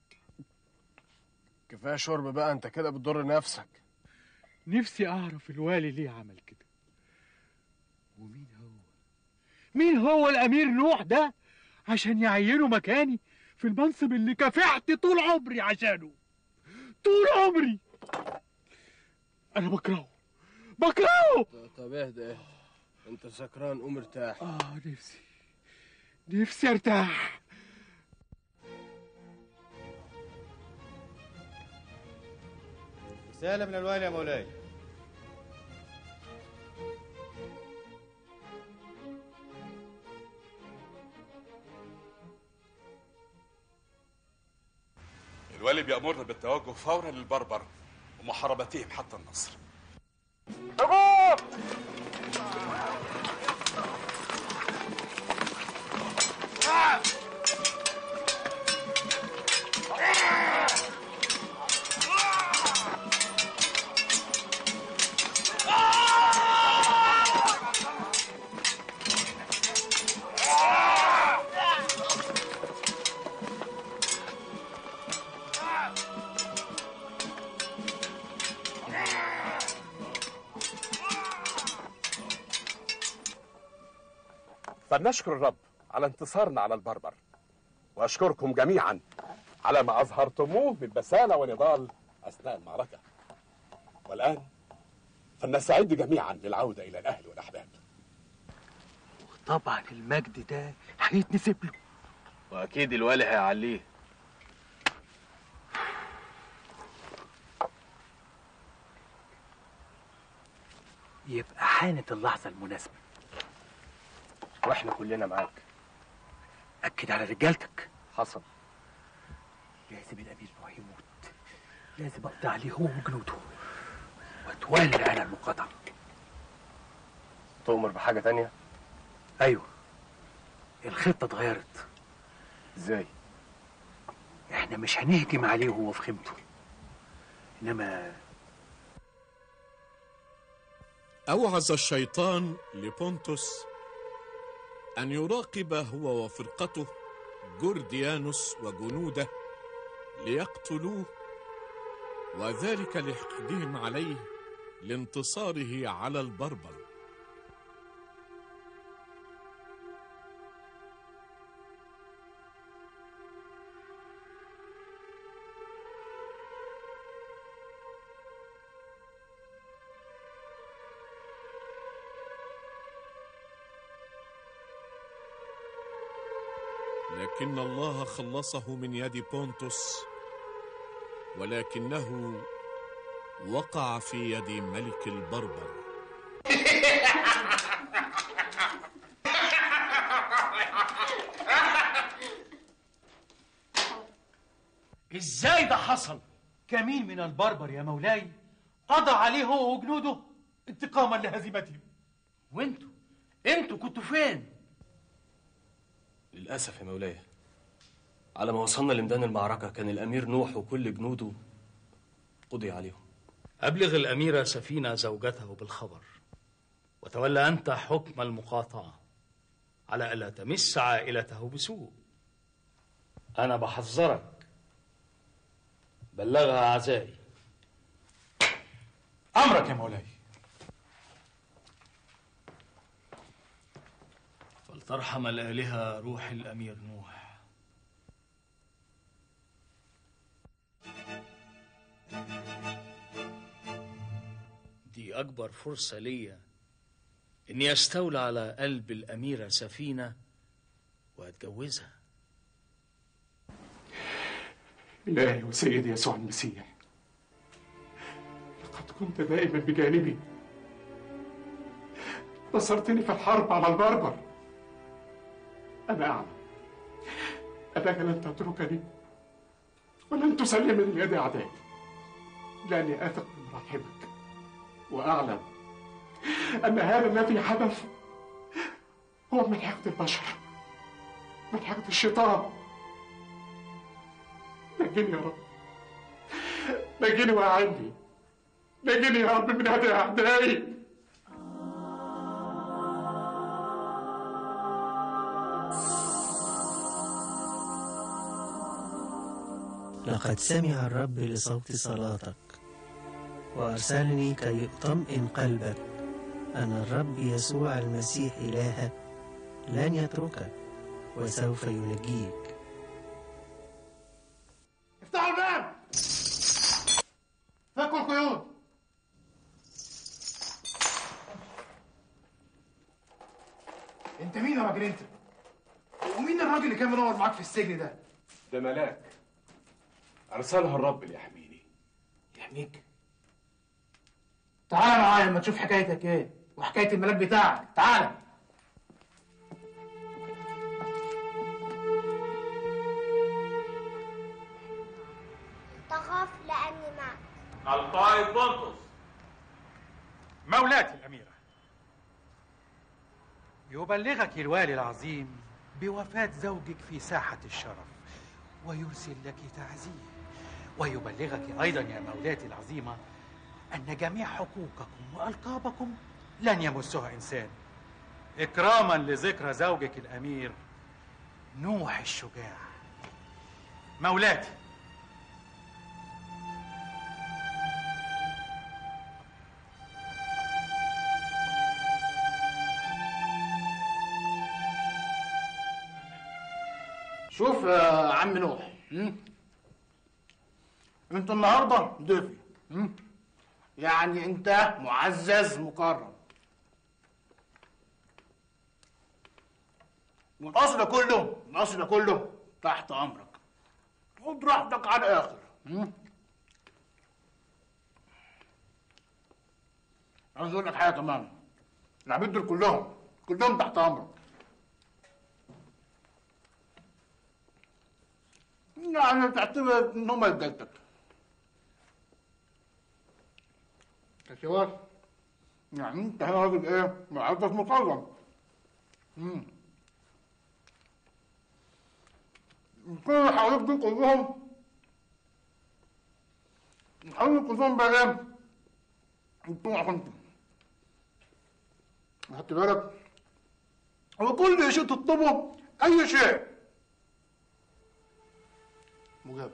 كفايه شرب بقى انت كده بتضر نفسك نفسي اعرف الوالي ليه عمل كده ومين هو مين هو الامير نوح ده عشان يعينه مكاني في المنصب اللي كافحت طول عمري عشانه طول عمري انا بكرهه بكرهه طب اهدى اهدى انت سكران قوم ارتاح اه نفسي نفسي ارتاح رسالة من الوالي يا مولاي الوالي بيأمرنا بالتوجه فورا للبربر ومحاربتهم حتى النصر فلنشكر الرب على انتصارنا على البربر واشكركم جميعا على ما اظهرتموه من بساله ونضال اثناء المعركه والان فلنستعد جميعا للعوده الى الاهل والاحباب طبعا المجد ده هيتنسب له واكيد الوالي هيعليه يبقى حانت اللحظة المناسبة واحنا كلنا معاك أكد على رجالتك حصل لازم الأمير نوح يموت لازم أقضي عليه هو وجنوده وأتولى أنا المقاطعة تؤمر بحاجه تانية أيوه الخطة اتغيرت ازاي احنا مش هنهجم عليه وهو في خيمته انما أوعز الشيطان لبونتوس أن يراقب هو وفرقته جورديانوس وجنوده ليقتلوه وذلك لحقدهم عليه لانتصاره على البربر لكن الله خلصه من يد بونتوس ولكنه وقع في يد ملك البربر ازاي ده حصل كمين من البربر يا مولاي قضى عليه هو وجنوده انتقاما لهزيمتهم وانتوا انتوا كنتوا فين للأسف يا مولاي على ما وصلنا لميدان المعركة كان الأمير نوح وكل جنوده قضي عليهم أبلغ الأميرة سفينة زوجته بالخبر وتولى أنت حكم المقاطعة على ألا تمس عائلته بسوء أنا بحذرك بلغها أعزائي امرك يا مولاي فلترحم الآلهة روح الأمير نوح دي أكبر فرصة ليا إني أستولى على قلب الأميرة سفينة وأتجوزها إلهي وسيدي يسوع المسيح لقد كنت دائما بجانبي نصرتني في الحرب على البربر أنا أعلم أنك لن تتركني ولن تسلمني ليد أعدائي لأني أثق بمراحمك وأعلم أن هذا الذي حدث هو من حقد البشر من حقد الشيطان نجني يا رب نجني وأعني نجني يا رب من هذه أعدائي لقد سمع الرب لصوت صلاتك وأرسلني كي أطمئن قلبك أن الرب يسوع المسيح إلهك لن يتركك وسوف ينجيك افتحوا الباب فكوا القيود انت مين يا راجل انت؟ ومين الراجل اللي كان منور معاك في السجن ده؟ ده ملاك أرسلها الرب ليحميني يحميك تعالى معايا اما تشوف حكايتك ايه وحكايه الملاك بتاعك تعالى تخاف لأني معك القائد بطرس مولاتي الأميرة يبلغك الوالي العظيم بوفاة زوجك في ساحة الشرف ويرسل لك تعزيه ويبلغك أيضا يا مولاتي العظيمة أن جميع حقوقكم وألقابكم لن يمسها إنسان إكراما لذكرى زوجك الأمير نوح الشجاع مولاتي شوف يا عم نوح م? انت النهارده ضيفي م? يعني انت معزز مكرم والقصر ده كله القصر ده كله تحت امرك خد راحتك على الاخر م? عايز اقول لك حاجه كمان العبيد دول كلهم كلهم تحت امرك يعني تعتبر ان هم رجالتك كشوار يعني انت هنا راجل ايه معرضك مكرم امم كل اللي حواليك دول كلهم حواليك كلهم بقى ايه بتوعك انت خدت بالك هو كل شيء تطلبه اي شيء مجاب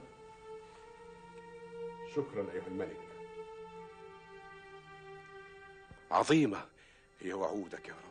شكرا أيها الملك عظيمة هي وعودك يا رب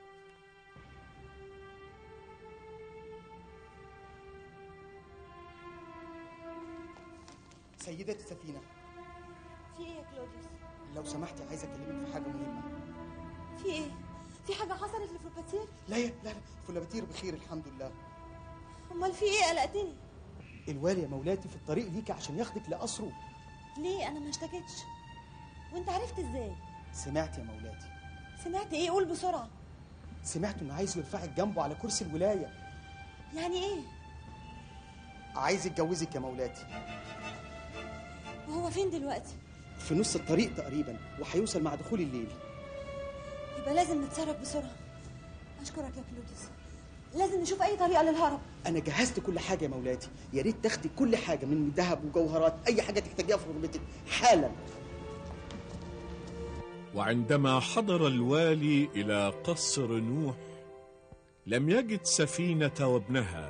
سيدتي سفينة في ايه يا كلوديوس لو سمحتي عايز اكلمك في حاجة مهمة في ايه في حاجه حصلت لفلوباتير لا يا لا لا فلابتير بخير الحمد لله امال في ايه قلقتني الوالي يا مولاتي في الطريق ليكي عشان ياخدك لقصره ليه انا ما اشتكيتش وانت عرفت ازاي سمعت يا مولاتي سمعت ايه قول بسرعه سمعت انه عايز يرفعك جنبه على كرسي الولاية يعني ايه عايز يتجوزك يا مولاتي وهو فين دلوقتي في نص الطريق تقريبا وهيوصل مع دخول الليل يبقى لازم نتصرف بسرعه اشكرك يا كلوديوس لازم نشوف اي طريقه للهرب انا جهزت كل حاجه يا مولاتي يا ريت تاخدي كل حاجه من ذهب وجوهرات اي حاجه تحتاجيها في غربتك حالا وعندما حضر الوالي الى قصر نوح لم يجد سفينه وابنها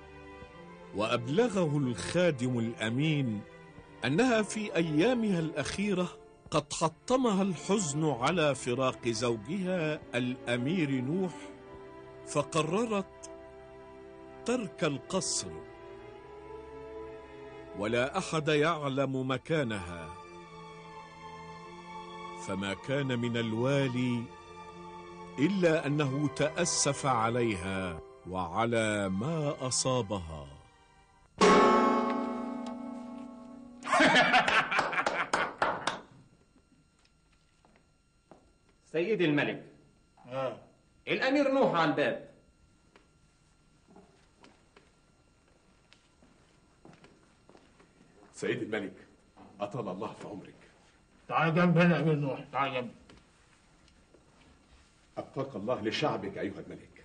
وابلغه الخادم الامين انها في ايامها الاخيره قد حطمها الحزن على فراق زوجها الامير نوح فقررت ترك القصر ولا احد يعلم مكانها فما كان من الوالي الا انه تاسف عليها وعلى ما اصابها سيدي الملك اه الأمير نوح على الباب سيد الملك أطال الله في عمرك تعال جنب هنا يا امير نوح تعال جنب أبقاك الله لشعبك أيها الملك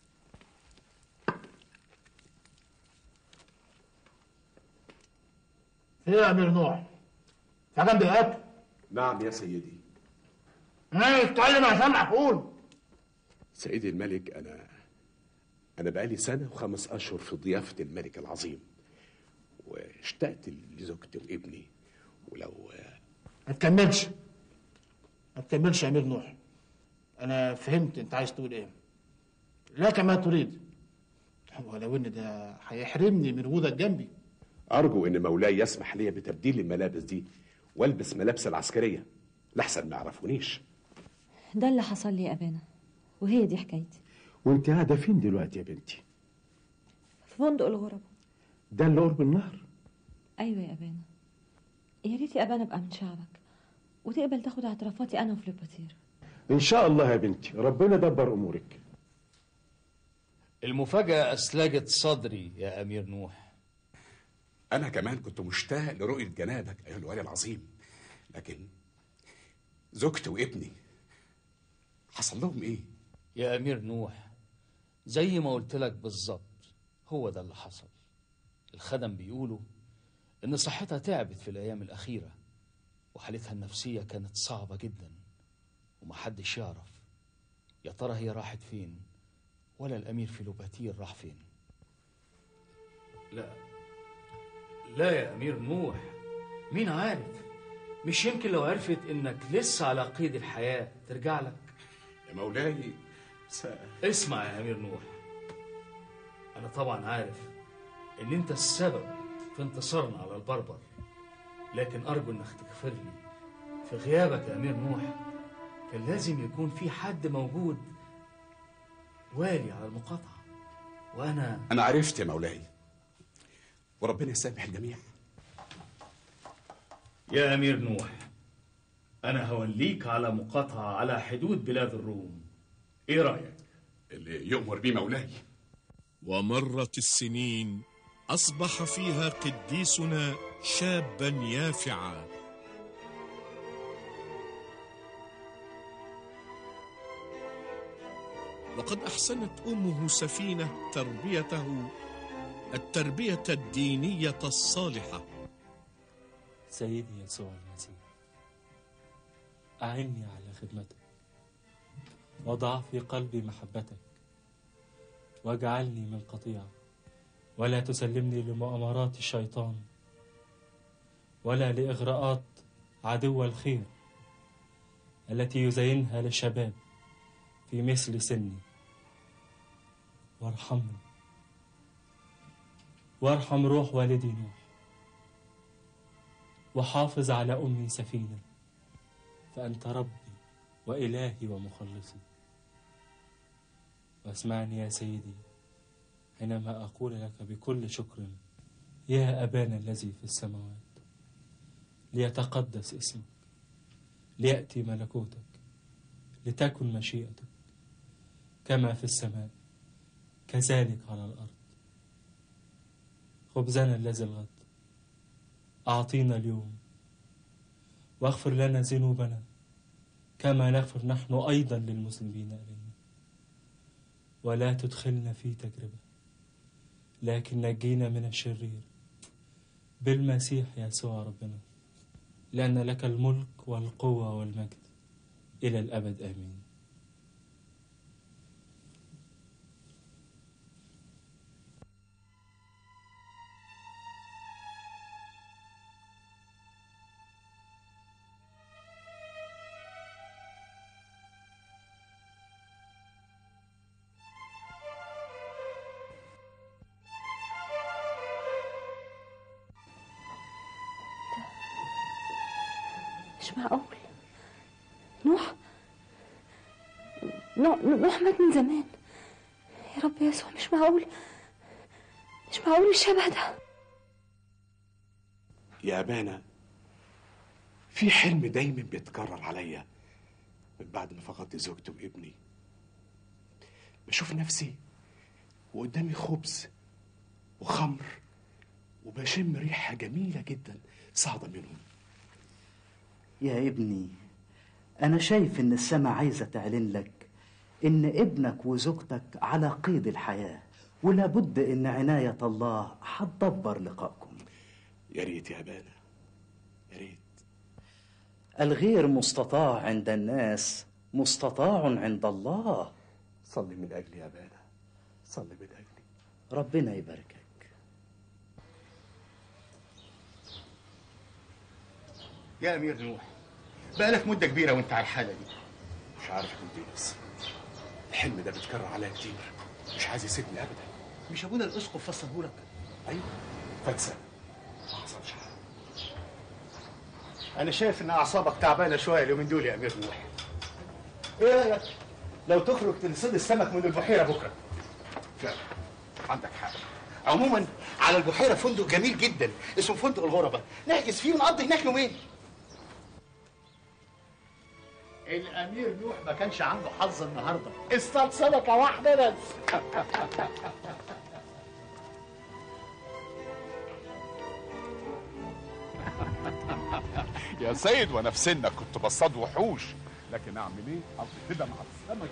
ايه يا امير نوح تعال جنب يا اكل نعم يا سيدي ايه اتكلم يا سامع قول سيدي الملك أنا أنا بقالي سنة وخمس أشهر في ضيافة الملك العظيم واشتقت لزوجتي وابني ولو ما تكملش ما تكملش يا امير نوح انا فهمت انت عايز تقول ايه لك ما تريد ولو ان ده هيحرمني من وجودك جنبي أرجو إن مولاي يسمح لي بتبديل الملابس دي والبس ملابس العسكرية لحسن ما يعرفونيش ده اللي حصل لي يا أبانا وهي دي حكايتي وانت قاعدة فين دلوقتي يا بنتي؟ في فندق الغرب ده اللي قرب النهر أيوة يا أبانا يا ريت يا أبانا أبقى من شعبك وتقبل تاخد اعترافاتي أنا وفليبوتير إن شاء الله يا بنتي ربنا دبر أمورك المفاجأة أسلجت صدري يا أمير نوح أنا كمان كنت مشتاق لرؤية جنابك أيها الوالي العظيم لكن زوجتي وابني حصل لهم إيه؟ يا أمير نوح زي ما قلت لك بالظبط هو ده اللي حصل الخدم بيقولوا إن صحتها تعبت في الأيام الأخيرة وحالتها النفسية كانت صعبة جدا ومحدش يعرف يا ترى هي راحت فين ولا الأمير فيلوباتير راح فين لا لا يا أمير نوح مين عارف مش يمكن لو عرفت إنك لسه على قيد الحياة ترجع لك يا مولاي س... اسمع يا أمير نوح أنا طبعا عارف إن أنت السبب في انتصارنا على البربر لكن أرجو إنك تغفر لي في غيابك يا أمير نوح كان لازم يكون في حد موجود والي على المقاطعة وأنا أنا عرفت يا مولاي وربنا يسامح الجميع يا أمير نوح أنا هوليك على مقاطعة على حدود بلاد الروم إيه رأيك؟ اللي يؤمر بيه مولاي ومرت السنين أصبح فيها قديسنا شابا يافعا وقد أحسنت أمه سفينة تربيته التربية الدينية الصالحة سيدي يسوع المسيح أعني على خدمتك وضع في قلبي محبتك واجعلني من قطيع ولا تسلمني لمؤامرات الشيطان ولا لإغراءات عدو الخير التي يزينها للشباب في مثل سني وارحمني وارحم روح والدي نوح وحافظ على أمي سفينة فأنت ربي وإلهي ومخلصي واسمعني يا سيدي حينما أقول لك بكل شكر يا أبانا الذي في السماوات ليتقدس اسمك ليأتي ملكوتك لتكن مشيئتك كما في السماء كذلك على الأرض خبزنا الذي الغد أعطينا اليوم واغفر لنا ذنوبنا كما نغفر نحن أيضا للمذنبين إلينا ولا تدخلنا في تجربة لكن نجينا من الشرير بالمسيح يسوع ربنا لأن لك الملك والقوة والمجد إلى الأبد آمين مش معقول نوح نوح, نوح مات من زمان يا رب يسوع مش معقول مش معقول الشبه ده يا أبانا في حلم دايما بيتكرر عليا من بعد ما فقدت زوجتي وابني بشوف نفسي وقدامي خبز وخمر وبشم ريحة جميلة جدا صاعدة منهم يا ابني أنا شايف إن السماء عايزة تعلن لك إن ابنك وزوجتك على قيد الحياة ولا بد إن عناية الله هتدبر لقائكم يا ريت يا أبانا يا ريت الغير مستطاع عند الناس مستطاع عند الله صلي من أجلي يا أبانا صلي من أجلي ربنا يباركك يا امير نوح بقالك مده كبيره وانت على الحاله دي مش عارف يا كونتينوس الحلم ده بيتكرر عليا كتير مش عايز يسيبني أبدا مش ابونا الاسقف فسره لك أيوه فات سنة ما حصلش حاجة انا شايف ان اعصابك تعبانه شويه اليومين دول يا امير نوح ايه رايك لو تخرج تصيد السمك من البحيره بكره فعلا عندك حق عموما على البحيره فندق جميل جدا اسمه فندق الغربه نحجز فيه ونقضي هناك يومين الامير نوح ما كانش عنده حظ النهارده اصطاد سمكه واحده بس يا سيد وانا في سنك كنت بصطاد وحوش لكن اعمل ايه؟ اقضي كده مع السمك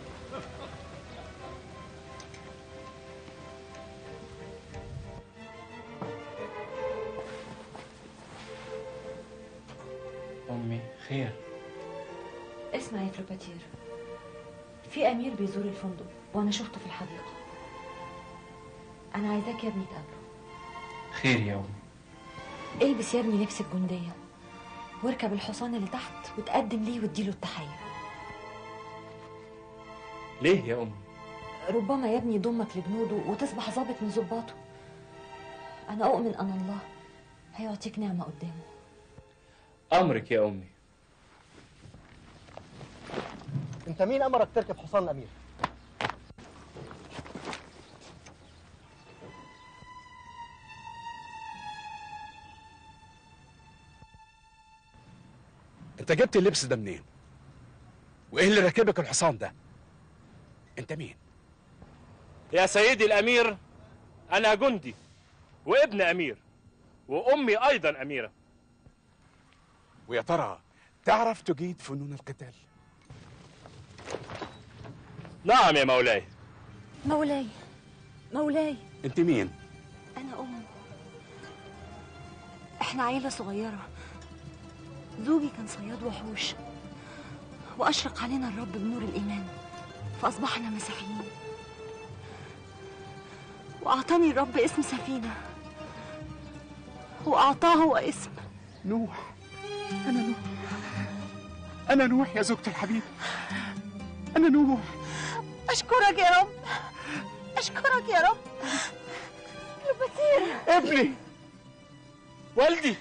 أمي خير اسمع يا فلوباتير في أمير بيزور الفندق وأنا شفته في الحديقة أنا عايزاك يا ابني تقابله خير يا أمي البس يا ابني لبس الجندية واركب الحصان اللي تحت وتقدم ليه واديله التحية ليه يا أمي ربما يا ابني يضمك لجنوده وتصبح ضابط من ضباطه أنا أؤمن أن الله هيعطيك نعمة قدامه أمرك يا أمي انت مين امرك تركب حصان الامير انت جبت اللبس ده منين؟ وايه اللي راكبك الحصان ده؟ انت مين؟ يا سيدي الأمير أنا جندي وابن أمير وأمي أيضا أميرة ويا ترى تعرف تجيد فنون القتال؟ نعم يا مولاي مولاي مولاي انت مين؟ أنا أم إحنا عيلة صغيرة زوجي كان صياد وحوش وأشرق علينا الرب بنور الإيمان فأصبحنا مسيحيين وأعطاني الرب اسم سفينة وأعطاه هو اسم نوح أنا نوح أنا نوح يا زوجتي الحبيبة أنا نوح أشكرك يا رب أشكرك يا رب كليوباتير ابني والدي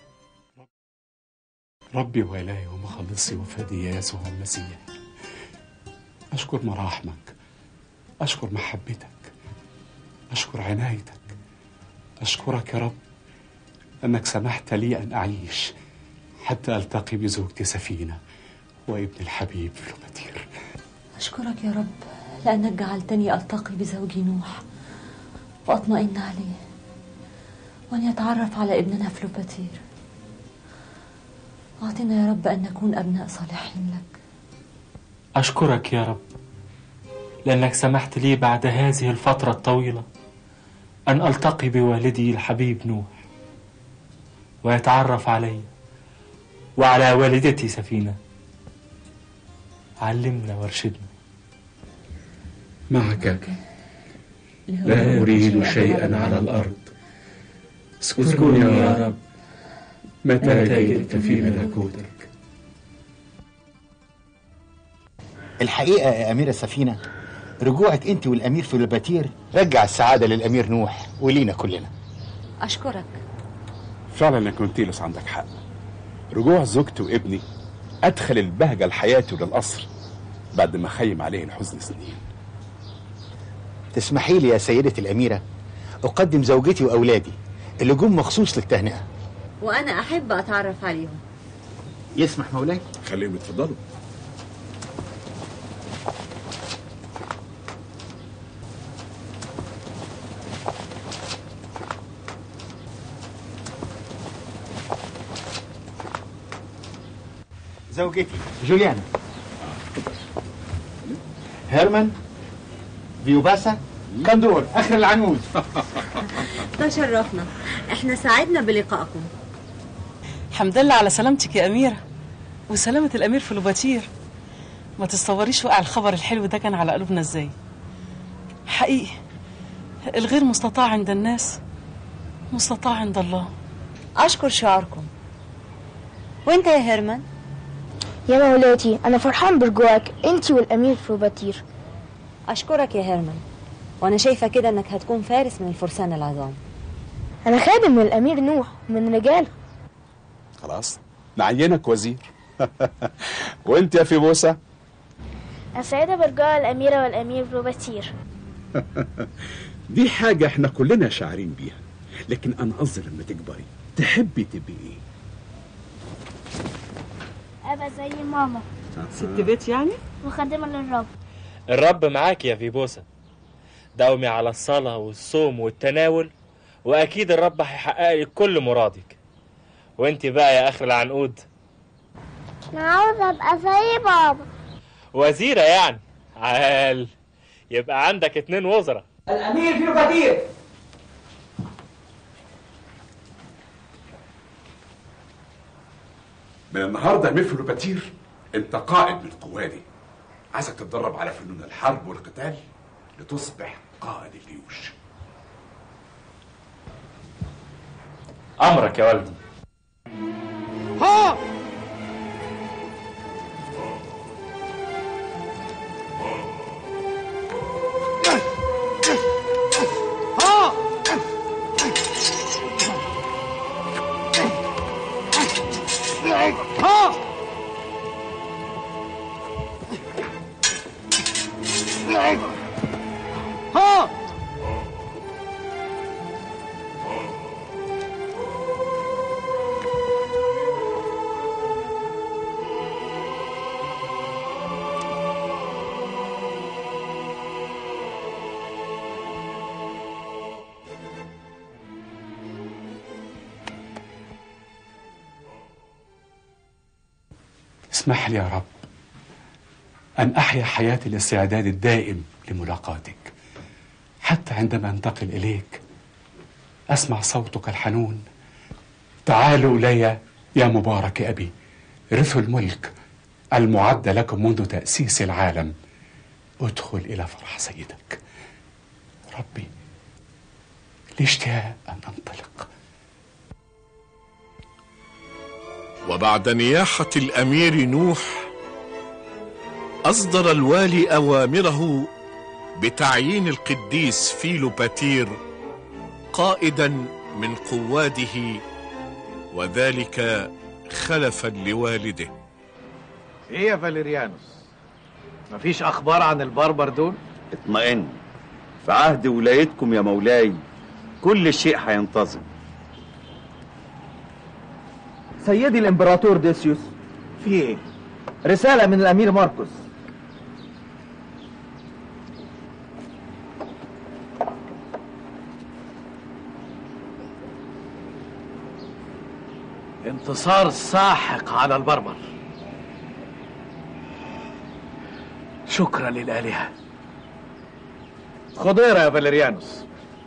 ربي وإلهي ومخلصي وفادي يا يسوع المسيح أشكر مراحمك أشكر محبتك أشكر عنايتك أشكرك يا رب أنك سمحت لي أن أعيش حتى ألتقي بزوجتي سفينة وابن الحبيب فلوباتير أشكرك يا رب لأنك جعلتني ألتقي بزوجي نوح وأطمئن عليه وأن يتعرف على ابننا فلوباتير أعطنا يا رب أن نكون أبناء صالحين لك أشكرك يا رب لأنك سمحت لي بعد هذه الفترة الطويلة أن ألتقي بوالدي الحبيب نوح ويتعرف علي وعلى والدتي سفينة علمنا وارشدنا معك لا أريد شيئا على الأرض اذكرني يا رب متى جئت في ملكوتك الحقيقه يا اميره سفينه رجوعك انت والامير فلوباتير رجع السعاده للامير نوح ولينا كلنا أشكرك فعلا يا كونتيلوس عندك حق رجوع زوجتي وابني أدخل البهجة لحياتي وللقصر بعد ما خيم عليه الحزن سنين تسمحي لي يا سيدتي الاميره اقدم زوجتي واولادي اللي جم مخصوص للتهنئه وأنا أحب أتعرف عليهم يسمح مولاي خليهم يتفضلوا زوجتي جوليانا هيرمان فيوباسا كندور اخر العنود تشرفنا احنا سعدنا بلقائكم الحمد لله على سلامتك يا أميرة وسلامة الأمير فلوباتير ما تتصوريش وقع الخبر الحلو ده كان على قلوبنا ازاي حقيقي الغير مستطاع عند الناس مستطاع عند الله أشكر شعوركم وانت يا هيرمان يا مولاتي أنا فرحان برجوعك أنت والأمير فروباتير أشكرك يا هيرمان وأنا شايفة كده إنك هتكون فارس من الفرسان العظام أنا خادم من الأمير نوح من رجاله خلاص نعينك وزير وانت يا فيبوسة أنا سعيدة برجوع الأميرة والأمير فروباتير دي حاجة احنا كلنا شاعرين بيها لكن انا قصدي لما تكبري تحبي تبقي ايه أبقى زي ماما ست بيت يعني وخادمة للرب الرب معاك يا فيبوسة داومي على الصلاة والصوم والتناول وأكيد الرب هيحقق لك كل مرادك وانت بقى يا آخر العنقود أنا عاوزة أبقى زي بابا وزيرة يعني عال يبقى عندك اتنين وزراء الامير فيلوباتير من النهارده يا مير فلوباتير انت قائد من قوادي عايزك تتدرب على فنون الحرب والقتال لتصبح قائد الجيوش أمرك يا والدي ها ها ها ها اسمح لي يا رب أن أحيا حياة الاستعداد الدائم لملاقاتك حتى عندما أنتقل إليك أسمع صوتك الحنون تعالوا إلي يا مبارك أبي رثوا الملك المعد لكم منذ تأسيس العالم ادخل إلى فرح سيدك ربي الاشتهاء أن أنطلق وبعد نياحة الأمير نوح أصدر الوالي أوامره بتعيين القديس فيلوباتير قائدا من قواده وذلك خلفا لوالده ايه يا فاليريانوس مفيش اخبار عن البربر دول اطمئن في عهد ولايتكم يا مولاي كل شيء هينتظم سيدي الامبراطور ديسيوس في ايه رسالة من الامير ماركوس انتصار ساحق على البربر شكرا للآلهة خضيرة يا فاليريانوس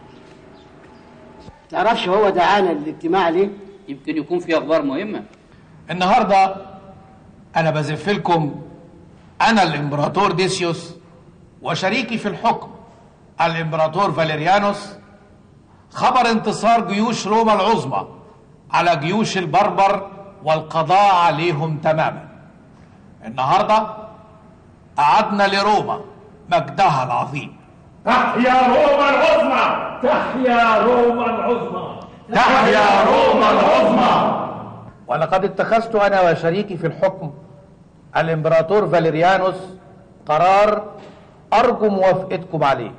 تعرفش هو دعانا للاجتماع ليه؟ يمكن يكون في اخبار مهمه النهارده انا بزف لكم انا الامبراطور ديسيوس وشريكي في الحكم الامبراطور فاليريانوس خبر انتصار جيوش روما العظمى على جيوش البربر والقضاء عليهم تماما النهارده أعدنا لروما مجدها العظيم تحيا روما العظمى تحيا روما العظمى تحيا روما العظمى ولقد اتخذت انا وشريكي في الحكم الامبراطور فاليريانوس قرار ارجو موافقتكم عليه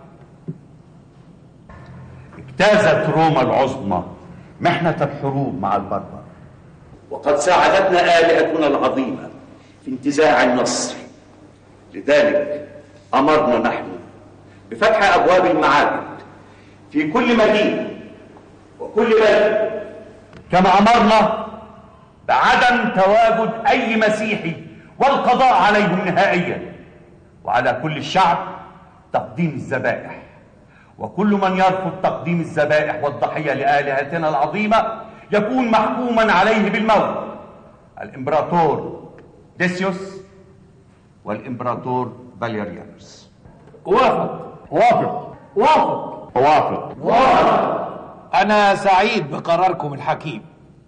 اجتازت روما العظمى محنة الحروب مع البربر وقد ساعدتنا آلهتنا العظيمة في انتزاع النصر لذلك أمرنا نحن بفتح أبواب المعابد في كل مدينة وكل بلد كما أمرنا بعدم تواجد أي مسيحي والقضاء عليهم نهائيا وعلى كل الشعب تقديم الذبائح وكل من يرفض تقديم الذبائح والضحية لآلهتنا العظيمة يكون محكوما عليه بالموت الإمبراطور ديسيوس والإمبراطور فاليريانوس وافق وافق وافق وافق أنا سعيد بقراركم الحكيم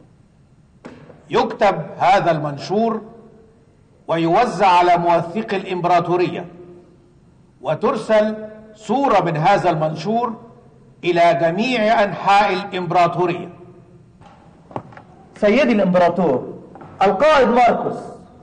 يكتب هذا المنشور ويوزع على موثق الإمبراطورية وترسل صورة من هذا المنشور إلى جميع أنحاء الإمبراطورية سيدي الامبراطور القائد ماركوس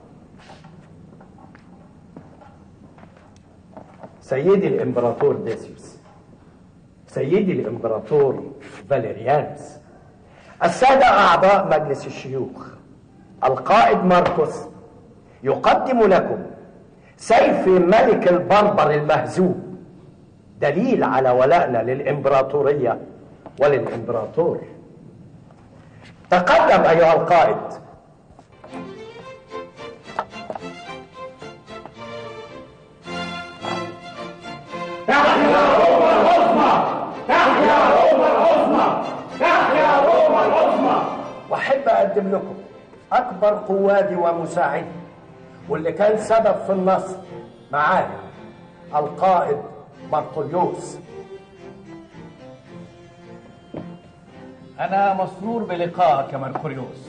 سيدي الامبراطور ديسيوس سيدي الامبراطور فاليريانوس السادة أعضاء مجلس الشيوخ القائد ماركوس يقدم لكم سيف ملك البربر المهزوم دليل على ولائنا للإمبراطورية وللإمبراطور تقدم أيها القائد تحيا روما العظمى تحيا روما العظمى تحيا روما العظمى واحب اقدم لكم اكبر قوادي ومساعدي واللي كان سبب في النصر معايا القائد بطليوس أنا مسرور بلقائك يا مركوريوس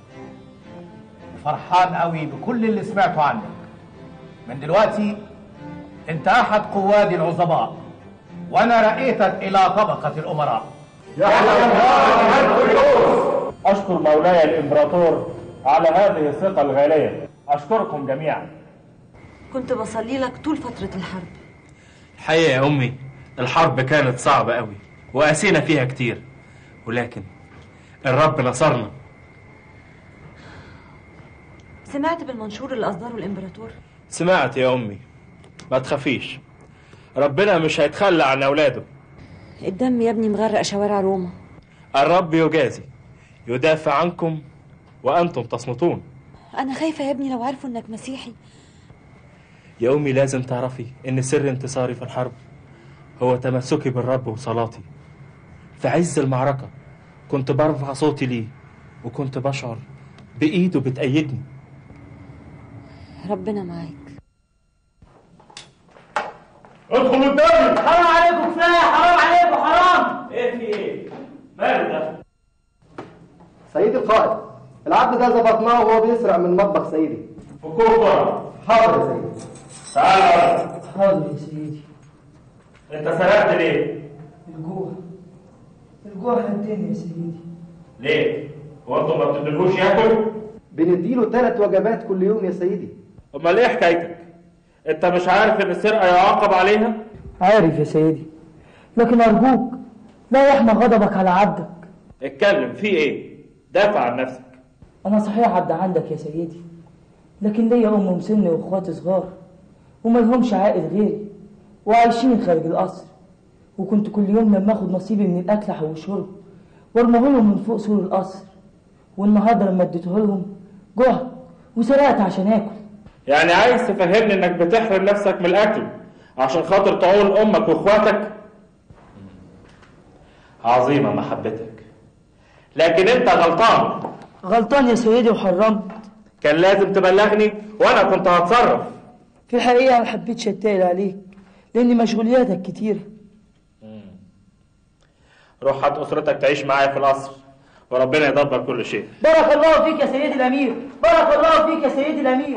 وفرحان قوي بكل اللي سمعته عنك من دلوقتي أنت أحد قوادي العظماء وأنا رأيتك إلى طبقة الأمراء أشكر مولاي الإمبراطور على هذه الثقة الغالية أشكركم جميعا كنت بصلي لك طول فترة الحرب الحقيقة يا أمي الحرب كانت صعبة قوي وقاسينا فيها كتير ولكن الرب نصرنا سمعت بالمنشور اللي أصدره الإمبراطور سمعت يا أمي ما تخافيش ربنا مش هيتخلى عن أولاده الدم يا ابني مغرق شوارع روما الرب يجازي يدافع عنكم وأنتم تصمتون أنا خايفة يا ابني لو عرفوا إنك مسيحي يا أمي لازم تعرفي إن سر انتصاري في الحرب هو تمسكي بالرب وصلاتي في عز المعركة كنت برفع صوتي ليه وكنت بشعر بإيده بتأيدني ربنا معاك ادخل قدامي حرام عليكم كفايه حرام عليكم حرام ايه في ايه؟ ماله ده؟ سيدي القائد العبد ده ظبطناه وهو بيسرق من مطبخ سيدي فكوه بره حاضر يا سيدي تعال ورا حاضر يا سيدي انت سرقت ليه؟ الجوع الجوع هدني يا سيدي ليه؟ هو انتم ما بتدلوش ياكل؟ بنديله ثلاث وجبات كل يوم يا سيدي امال ايه حكايتك؟ انت مش عارف ان السرقة يعاقب عليها؟ عارف يا سيدي لكن أرجوك لا يحمى غضبك على عبدك اتكلم في ايه؟ دافع عن نفسك أنا صحيح عبد عندك يا سيدي لكن ليا أم مسني وإخواتي صغار وما لهمش عائد غيري وعايشين خارج القصر وكنت كل يوم لما اخد نصيبي من الأكل أحوشه وارميه لهم من فوق سور القصر والنهارده لما اديته لهم جهد وسرقت عشان آكل يعني عايز تفهمني انك بتحرم نفسك من الاكل عشان خاطر تعول امك واخواتك عظيمة محبتك لكن انت غلطان غلطان يا سيدي وحرمت كان لازم تبلغني وانا كنت هتصرف في الحقيقة ما حبيتش اتقل عليك لأن مشغولياتك كتيرة روح هات اسرتك تعيش معايا في القصر وربنا يدبر كل شيء بارك الله فيك يا سيدي الأمير بارك الله فيك يا سيدي الأمير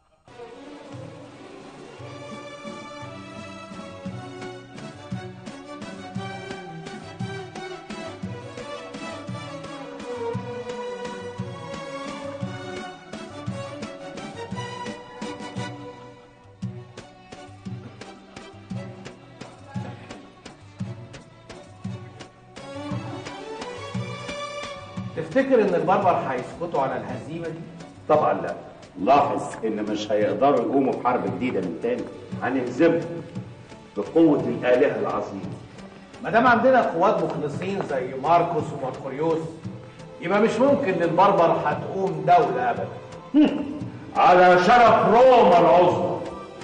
تفتكر ان البربر هيسكتوا على الهزيمه دي؟ طبعا لا لاحظ ان مش هيقدروا يقوموا بحرب جديده من تاني هنهزمهم بقوه الالهه العظيمه ما دام عندنا قوات مخلصين زي ماركوس وماركوريوس يبقى مش ممكن للبربر هتقوم دولة أبدا على شرف روما العظمى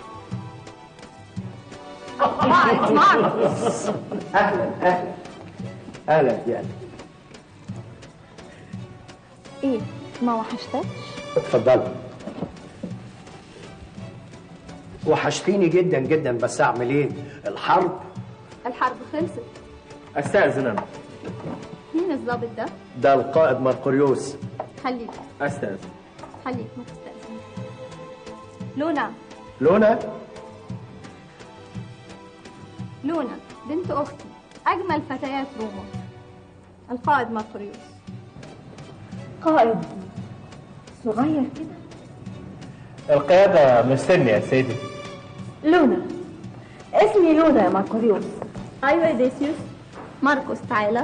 اهلا اهلا اهلا يا ايه ما وحشتكش اتفضل وحشتيني جدا جدا بس اعمل ايه الحرب الحرب خلصت استاذن انا مين الضابط ده ده القائد مرقريوس خليك استاذن خليك ما تستأذن لونا لونا لونا بنت اختي اجمل فتيات روما القائد مرقريوس قائد صغير كده القيادة مش سني يا سيدي لونا اسمي لونا يا ماركوريوس ايوه يا ديسيوس ماركوس تعالى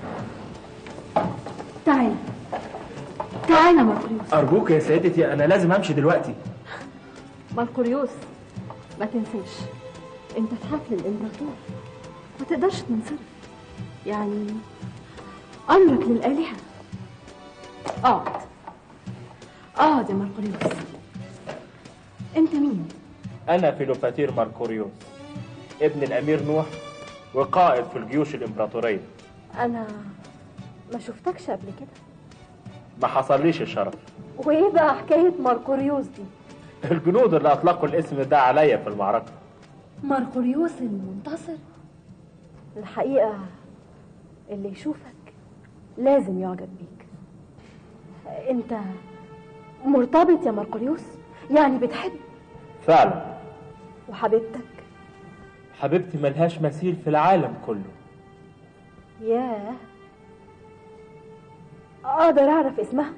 تعالى تعالى ماركوريوس أرجوك يا سيدتي أنا لازم أمشي دلوقتي ماركوريوس ما تنساش انت في حفل الامبراطور ما تقدرش تنصرف يعني امرك للالهه اقعد اقعد يا ماركوريوس انت مين أنا فيلوفاتير ماركوريوس ابن الأمير نوح وقائد في الجيوش الإمبراطورية انا ما شفتكش قبل كده ما حصليش الشرف وايه بقى حكايه ماركوريوس دي الجنود اللي أطلقوا الاسم ده عليا في المعركة ماركوريوس المنتصر الحقيقه اللي يشوفك لازم يعجب بيك انت مرتبط يا ماركوريوس يعني بتحب فعلا وحبيبتك حبيبتي ملهاش مثيل في العالم كله ياه اقدر اعرف اسمها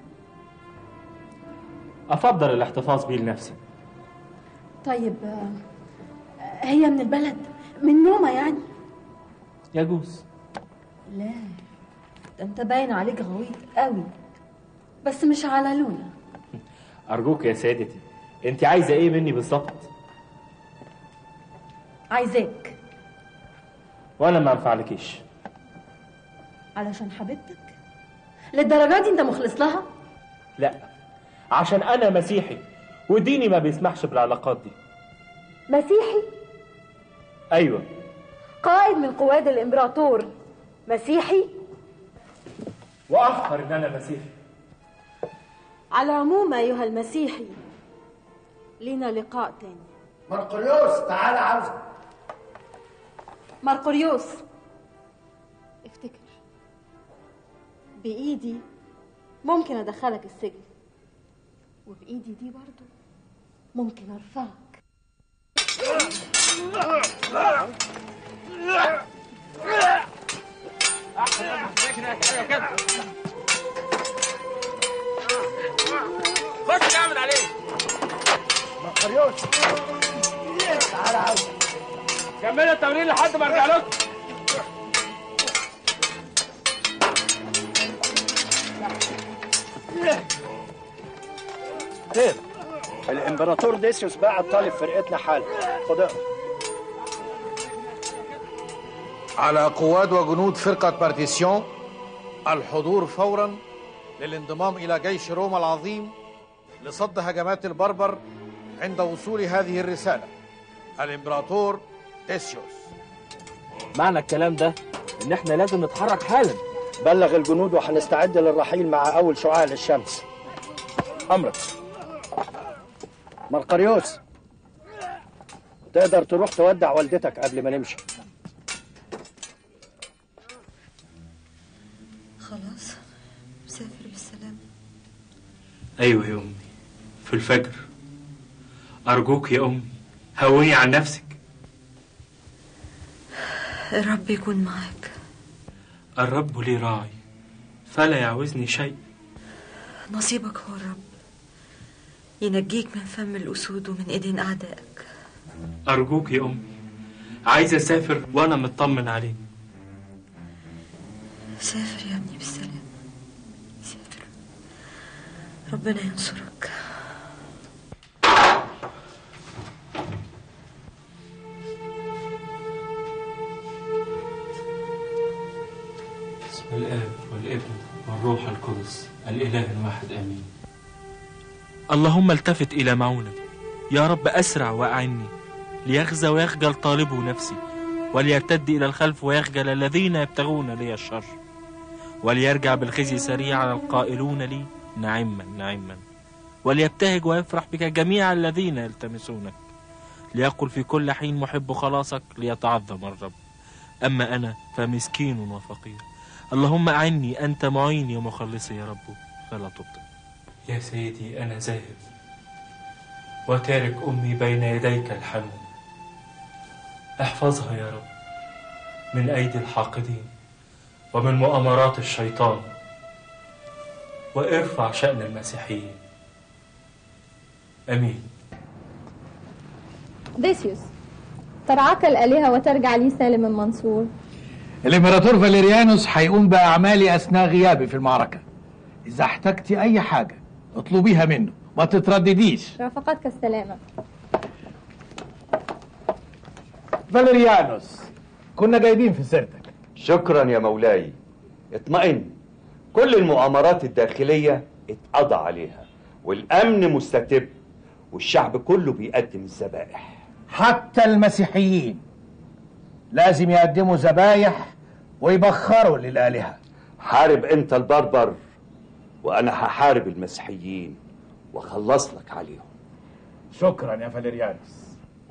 أفضل الاحتفاظ بيه لنفسي طيب آه، هي من البلد من روما يعني يجوز لا ده انت باين عليك غويط قوي بس مش على لونا أرجوك يا سيدتي أنت عايزة إيه مني بالظبط عايزاك وأنا ما أنفعلكيش علشان حبيبتك للدرجه دي انت مخلص لها لا عشان أنا مسيحي وديني ما بيسمحش بالعلاقات دي مسيحي أيوة قائد من قواد الامبراطور مسيحي وأفخر إن أنا مسيحي على العموم ايها المسيحي لينا لقاء تاني مرقريوس تعالى عاوزك ماركوريوس افتكر بإيدي ممكن أدخلك السجن وبإيدي دي برضو ممكن أرفعك خش اعمل عليه مرقريوس تعالى عاوزك كملوا التمرين لحد ما ارجع لكم خير الامبراطور ديسيوس بعت طالب فرقتنا حالا خد اقرا على قواد وجنود فرقة بارتيسيون الحضور فورا للانضمام إلى جيش روما العظيم لصد هجمات البربر عند وصول هذه الرسالة الإمبراطور ديسيوس معنى الكلام ده إن إحنا لازم نتحرك حالا بلغ الجنود وهنستعد للرحيل مع اول شعاع للشمس امرك مرقريوس تقدر تروح تودع والدتك قبل ما نمشي خلاص مسافر بالسلامة أيوة يا أمي في الفجر أرجوك يا أمي هوني عن نفسك الرب يكون معاك الرب لي راعي فلا يعوزني شيء نصيبك هو الرب ينجيك من فم الأسود ومن إيدين أعدائك أرجوك يا أمي عايز أسافر وأنا مطمن عليك سافر يا ابني بالسلامة سافر ربنا ينصرك بسم الآب والابن والروح القدس القدس الإله الواحد آمين اللهم التفت إلى معونتي يا رب أسرع وأعني ليخزى ويخجل طالبه نفسي وليرتد إلى الخلف ويخجل الذين يبتغون لي الشر وليرجع بالخزي سريعا القائلون لي نعما نعما وليبتهج ويفرح بك جميع الذين يلتمسونك ليقل في كل حين محب خلاصك ليتعظم الرب أما أنا فمسكين وفقير اللهم أعني أنت معيني ومخلصي يا رب فلا تبطئ يا سيدي أنا ذاهب وتارك أمي بين يديك الحنون احفظها يا رب من أيدي الحاقدين ومن مؤامرات الشيطان وارفع شأن المسيحيين أمين ديسيوس ترعاك الآلهة وترجع لي سالم المنصور الامبراطور فاليريانوس هيقوم باعمالي اثناء غيابي في المعركه اذا احتجتي اي حاجه اطلبيها منه ما تتردديش رافقتك السلامة فاليريانوس كنا جايبين في سيرتك شكرا يا مولاي اطمئن كل المؤامرات الداخلية اتقضى عليها والأمن مستتب والشعب كله بيقدم الذبائح حتى المسيحيين لازم يقدموا ذبايح ويبخروا للآلهة حارب انت البربر وانا هحارب المسيحيين واخلص لك عليهم شكرا يا فاليريانوس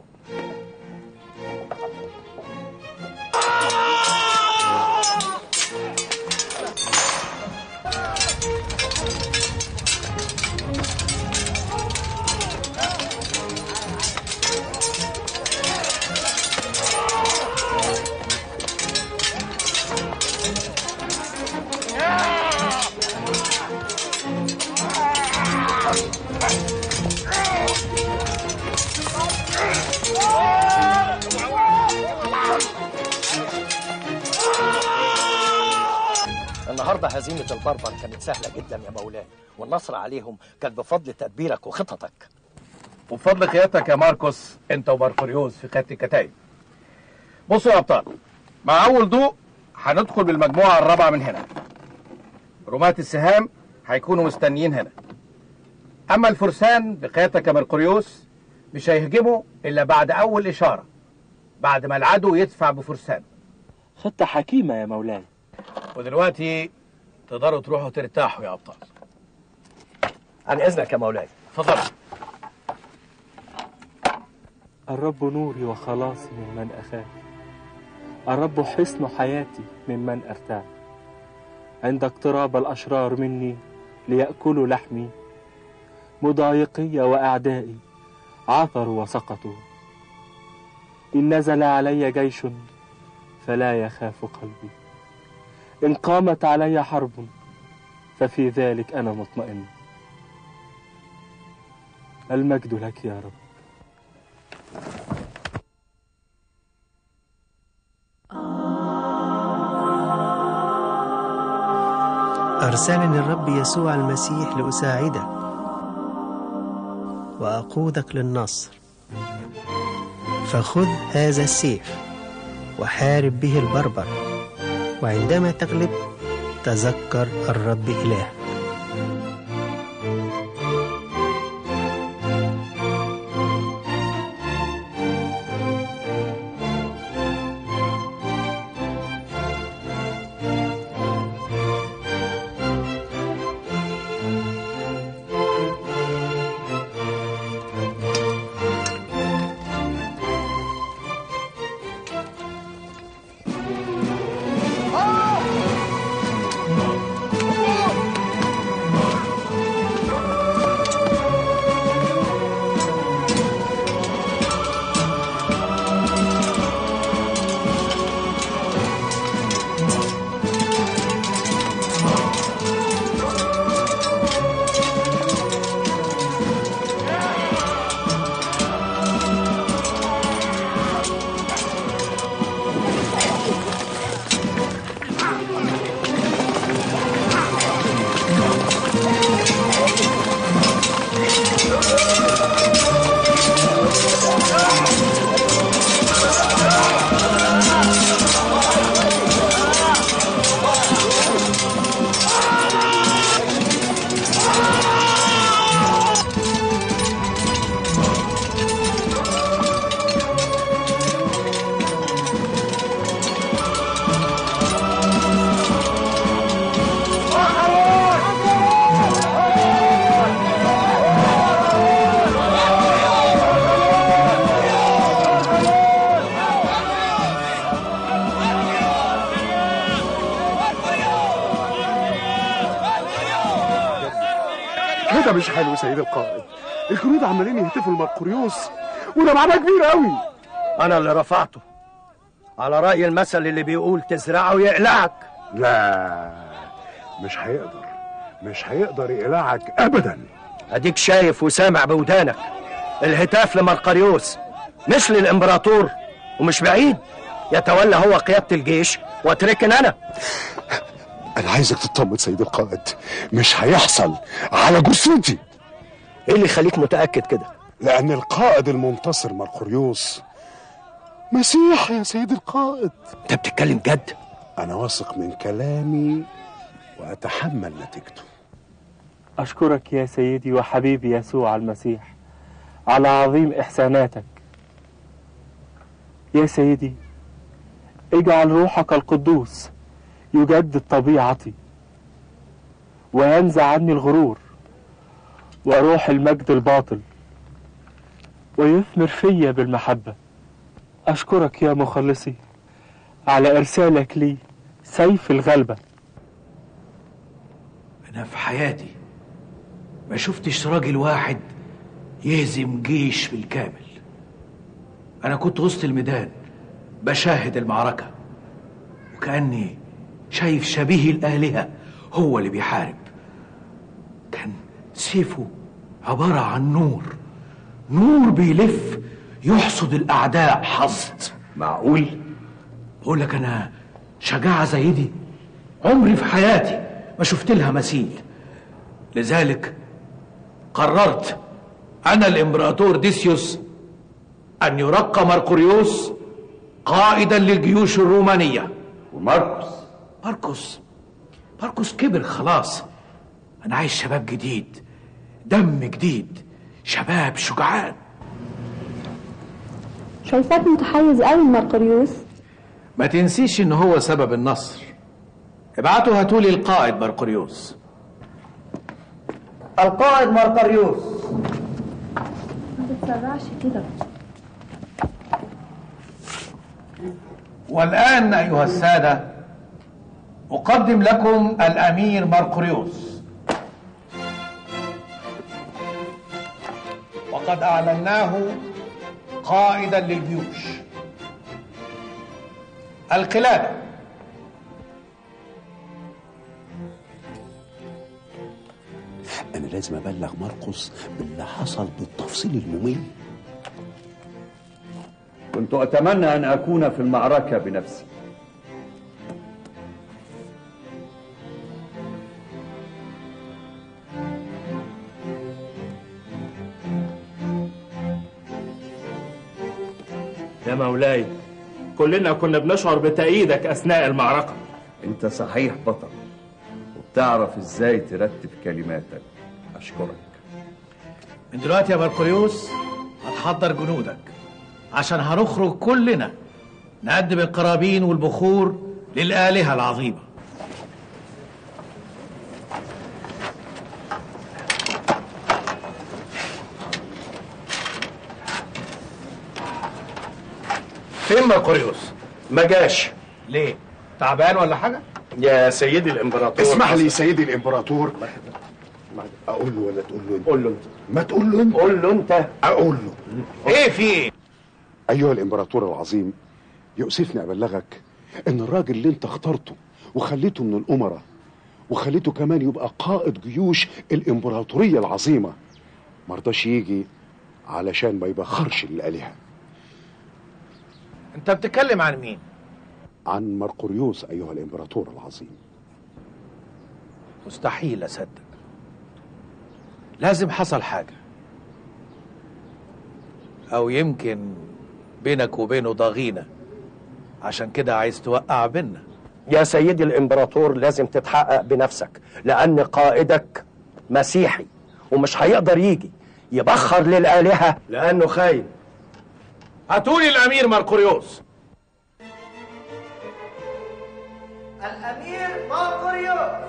النهارده هزيمة البربر كانت سهلة جدا يا مولاي والنصر عليهم كان بفضل تدبيرك وخططك وبفضل قيادتك يا ماركوس انت وماركوريوس في خط الكتايب بصوا يا ابطال مع اول ضوء هندخل بالمجموعة الرابعة من هنا رماة السهام هيكونوا مستنيين هنا اما الفرسان بقيادتك يا ماركوريوس مش هيهجموا الا بعد اول اشارة بعد ما العدو يدفع بفرسان خطة حكيمة يا مولاي ودلوقتي تقدروا تروحوا ترتاحوا يا ابطال عن اذنك يا مولاي اتفضل الرب نوري وخلاصي ممن أخاف الرب حصن حياتي ممن أرتاح عند اقتراب الأشرار مني ليأكلوا لحمي مضايقي وأعدائي عثروا وسقطوا إن نزل علي جيش فلا يخاف قلبي إن قامت علي حرب ففي ذلك أنا مطمئن المجد لك يا رب أرسلني الرب يسوع المسيح لأساعدك وأقودك للنصر فخذ هذا السيف وحارب به البربر وعندما تغلب تذكر الرب إلهك حاجه مش حلوه سيد القائد الجنود عمالين يهتفوا لمرقوريوس وده معناه كبير قوي انا اللي رفعته على راي المثل اللي بيقول تزرعه يقلعك لا مش هيقدر مش هيقدر يقلعك ابدا اديك شايف وسامع بودانك الهتاف لمرقريوس مش للامبراطور ومش بعيد يتولى هو قيادة الجيش واتركن انا انا عايزك تطمن سيد القائد مش هيحصل على جثتي ايه اللي يخليك متاكد كده لان القائد المنتصر مرقوريوس مسيح يا سيد القائد انت بتتكلم جد انا واثق من كلامي واتحمل نتيجته أشكرك يا سيدي وحبيبي يسوع المسيح على عظيم إحساناتك يا سيدي اجعل روحك القدوس يجدد طبيعتي وينزع عني الغرور وروح المجد الباطل ويثمر فيا بالمحبة أشكرك يا مخلصي على إرسالك لي سيف الغلبة أنا في حياتي ما شفتش راجل واحد يهزم جيش بالكامل أنا كنت وسط الميدان بشاهد المعركة وكأني شايف شبيه الآلهة هو اللي بيحارب كان سيفه عبارة عن نور نور بيلف يحصد الأعداء حصد معقول؟ بقول لك أنا شجاعة زي دي عمري في حياتي ما شفت لها مثيل لذلك قررت أنا الإمبراطور ديسيوس أن يرقى مرقوريوس قائدا للجيوش الرومانية وماركوس ماركوس ماركوس كبر خلاص أنا عايز شباب جديد دم جديد شباب شجعان شايفاك متحيز قوي لمرقريوس ما تنسيش إن هو سبب النصر ابعتوا هاتولي القائد مرقوريوس القائد مرقريوس ما تتسرعش كده والآن أيها السادة أقدم لكم الأمير مرقريوس وقد أعلناه قائدا للجيوش القلادة انا لازم ابلغ مرقس باللي حصل بالتفصيل الممل كنت أتمنى أن أكون في المعركة بنفسي يا مولاي كلنا كنا بنشعر بتأييدك أثناء المعركة أنت صحيح بطل وبتعرف إزاي ترتب كلماتك أشكرك من دلوقتي يا مرقريوس هتحضر جنودك عشان هنخرج كلنا نقدم القرابين والبخور للآلهة العظيمة فين مرقريوس؟ ما جاش ليه؟ تعبان ولا حاجة؟ يا سيدي الامبراطور اسمح لي سيدي الامبراطور اقول له ولا تقول له انت قول له انت ما تقول له انت قول له انت اقول له ايه في ايه ايها الامبراطور العظيم يؤسفني ابلغك ان الراجل اللي انت اخترته وخليته من الامراء وخليته كمان يبقى قائد جيوش الامبراطوريه العظيمه مرضاش يجي علشان ما يبخرش للالهه انت بتتكلم عن مين؟ عن مرقوريوس ايها الامبراطور العظيم مستحيل اصدق لازم حصل حاجة او يمكن بينك وبينه ضغينة عشان كده عايز توقع بينا يا سيدي الامبراطور لازم تتحقق بنفسك لان قائدك مسيحي ومش هيقدر يجي يبخر للآلهة لأنه خاين هاتولي الأمير مرقوريوس الأمير مرقريوس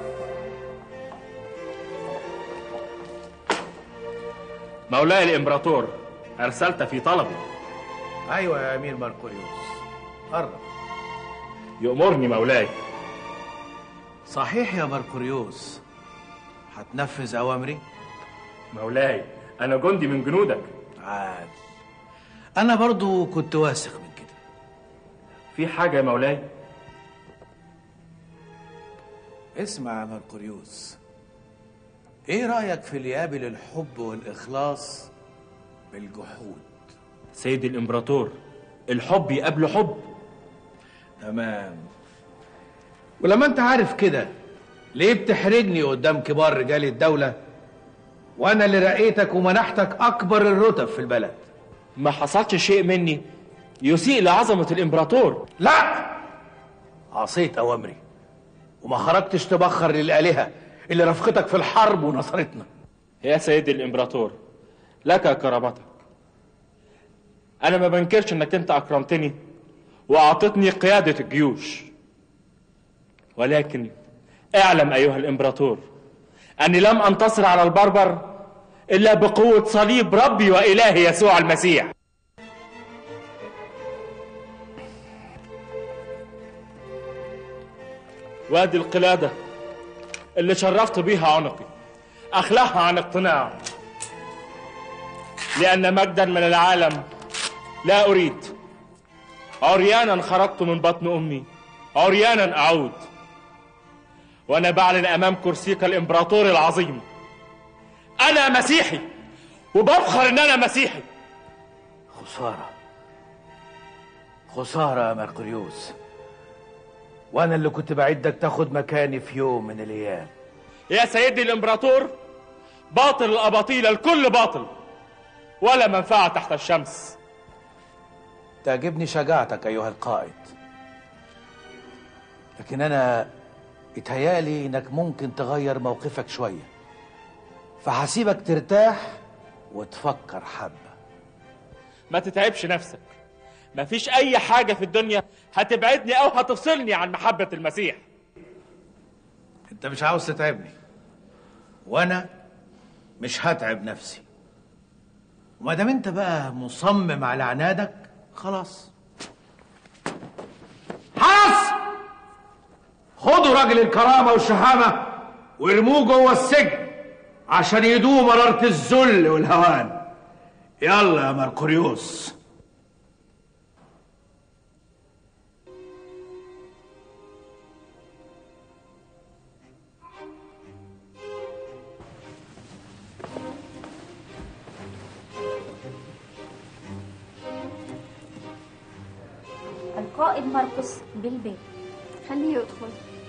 مولاي الإمبراطور أرسلت في طلبي أيوة يا أمير مرقوريوس قرب يؤمرني مولاي صحيح يا مرقوريوس هتنفذ أوامري؟ مولاي انا جندي من جنودك عاد انا برضو كنت واثق من كده في حاجه يا مولاي اسمع يا مرقريوس ايه رايك في اللي يقابل الحب والاخلاص بالجحود سيدي الامبراطور الحب يقابله حب تمام ولما انت عارف كده ليه بتحرجني قدام كبار رجال الدولة وانا اللي رقيتك ومنحتك اكبر الرتب في البلد ما حصلش شيء مني يسيء لعظمه الامبراطور لا عصيت اوامري وما خرجتش تبخر للآلهة اللي رفقتك في الحرب ونصرتنا يا سيدي الامبراطور لك كرامتك انا ما بنكرش انك انت اكرمتني واعطتني قياده الجيوش ولكن اعلم ايها الامبراطور اني لم انتصر على البربر الا بقوه صليب ربي والهي يسوع المسيح وادي القلاده اللي شرفت بيها عنقي اخلعها عن اقتناع لان مجدا من العالم لا اريد عريانا خرجت من بطن امي عريانا اعود وانا بعلن امام كرسيك الامبراطور العظيم انا مسيحي وبفخر ان انا مسيحي خسارة خسارة يا مرقريوس وانا اللي كنت بعدك تاخد مكاني في يوم من الايام يا سيدي الامبراطور باطل الاباطيل الكل باطل ولا منفعه تحت الشمس تعجبني شجاعتك ايها القائد لكن انا اتهيالي انك ممكن تغير موقفك شويه فهسيبك ترتاح وتفكر حبه ما تتعبش نفسك مفيش اي حاجه في الدنيا هتبعدني او هتفصلني عن محبه المسيح انت مش عاوز تتعبني وانا مش هتعب نفسي وما دام انت بقى مصمم على عنادك خلاص حرس خدوا راجل الكرامة والشهامة وارموه جوه السجن عشان يدوم مرارة الذل والهوان يلا يا مرقريوس القائد ماركوس بالبيت خليه يدخل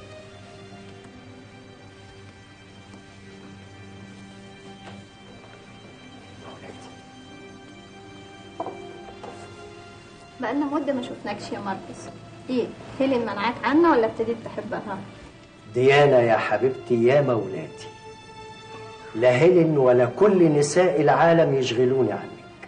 بقالنا مدة ما شفناكش يا ماركوس ايه هيلين منعاك عنا ولا ابتديت تحبها ديانا يا حبيبتي يا مولاتي لا هيلين ولا كل نساء العالم يشغلوني عنك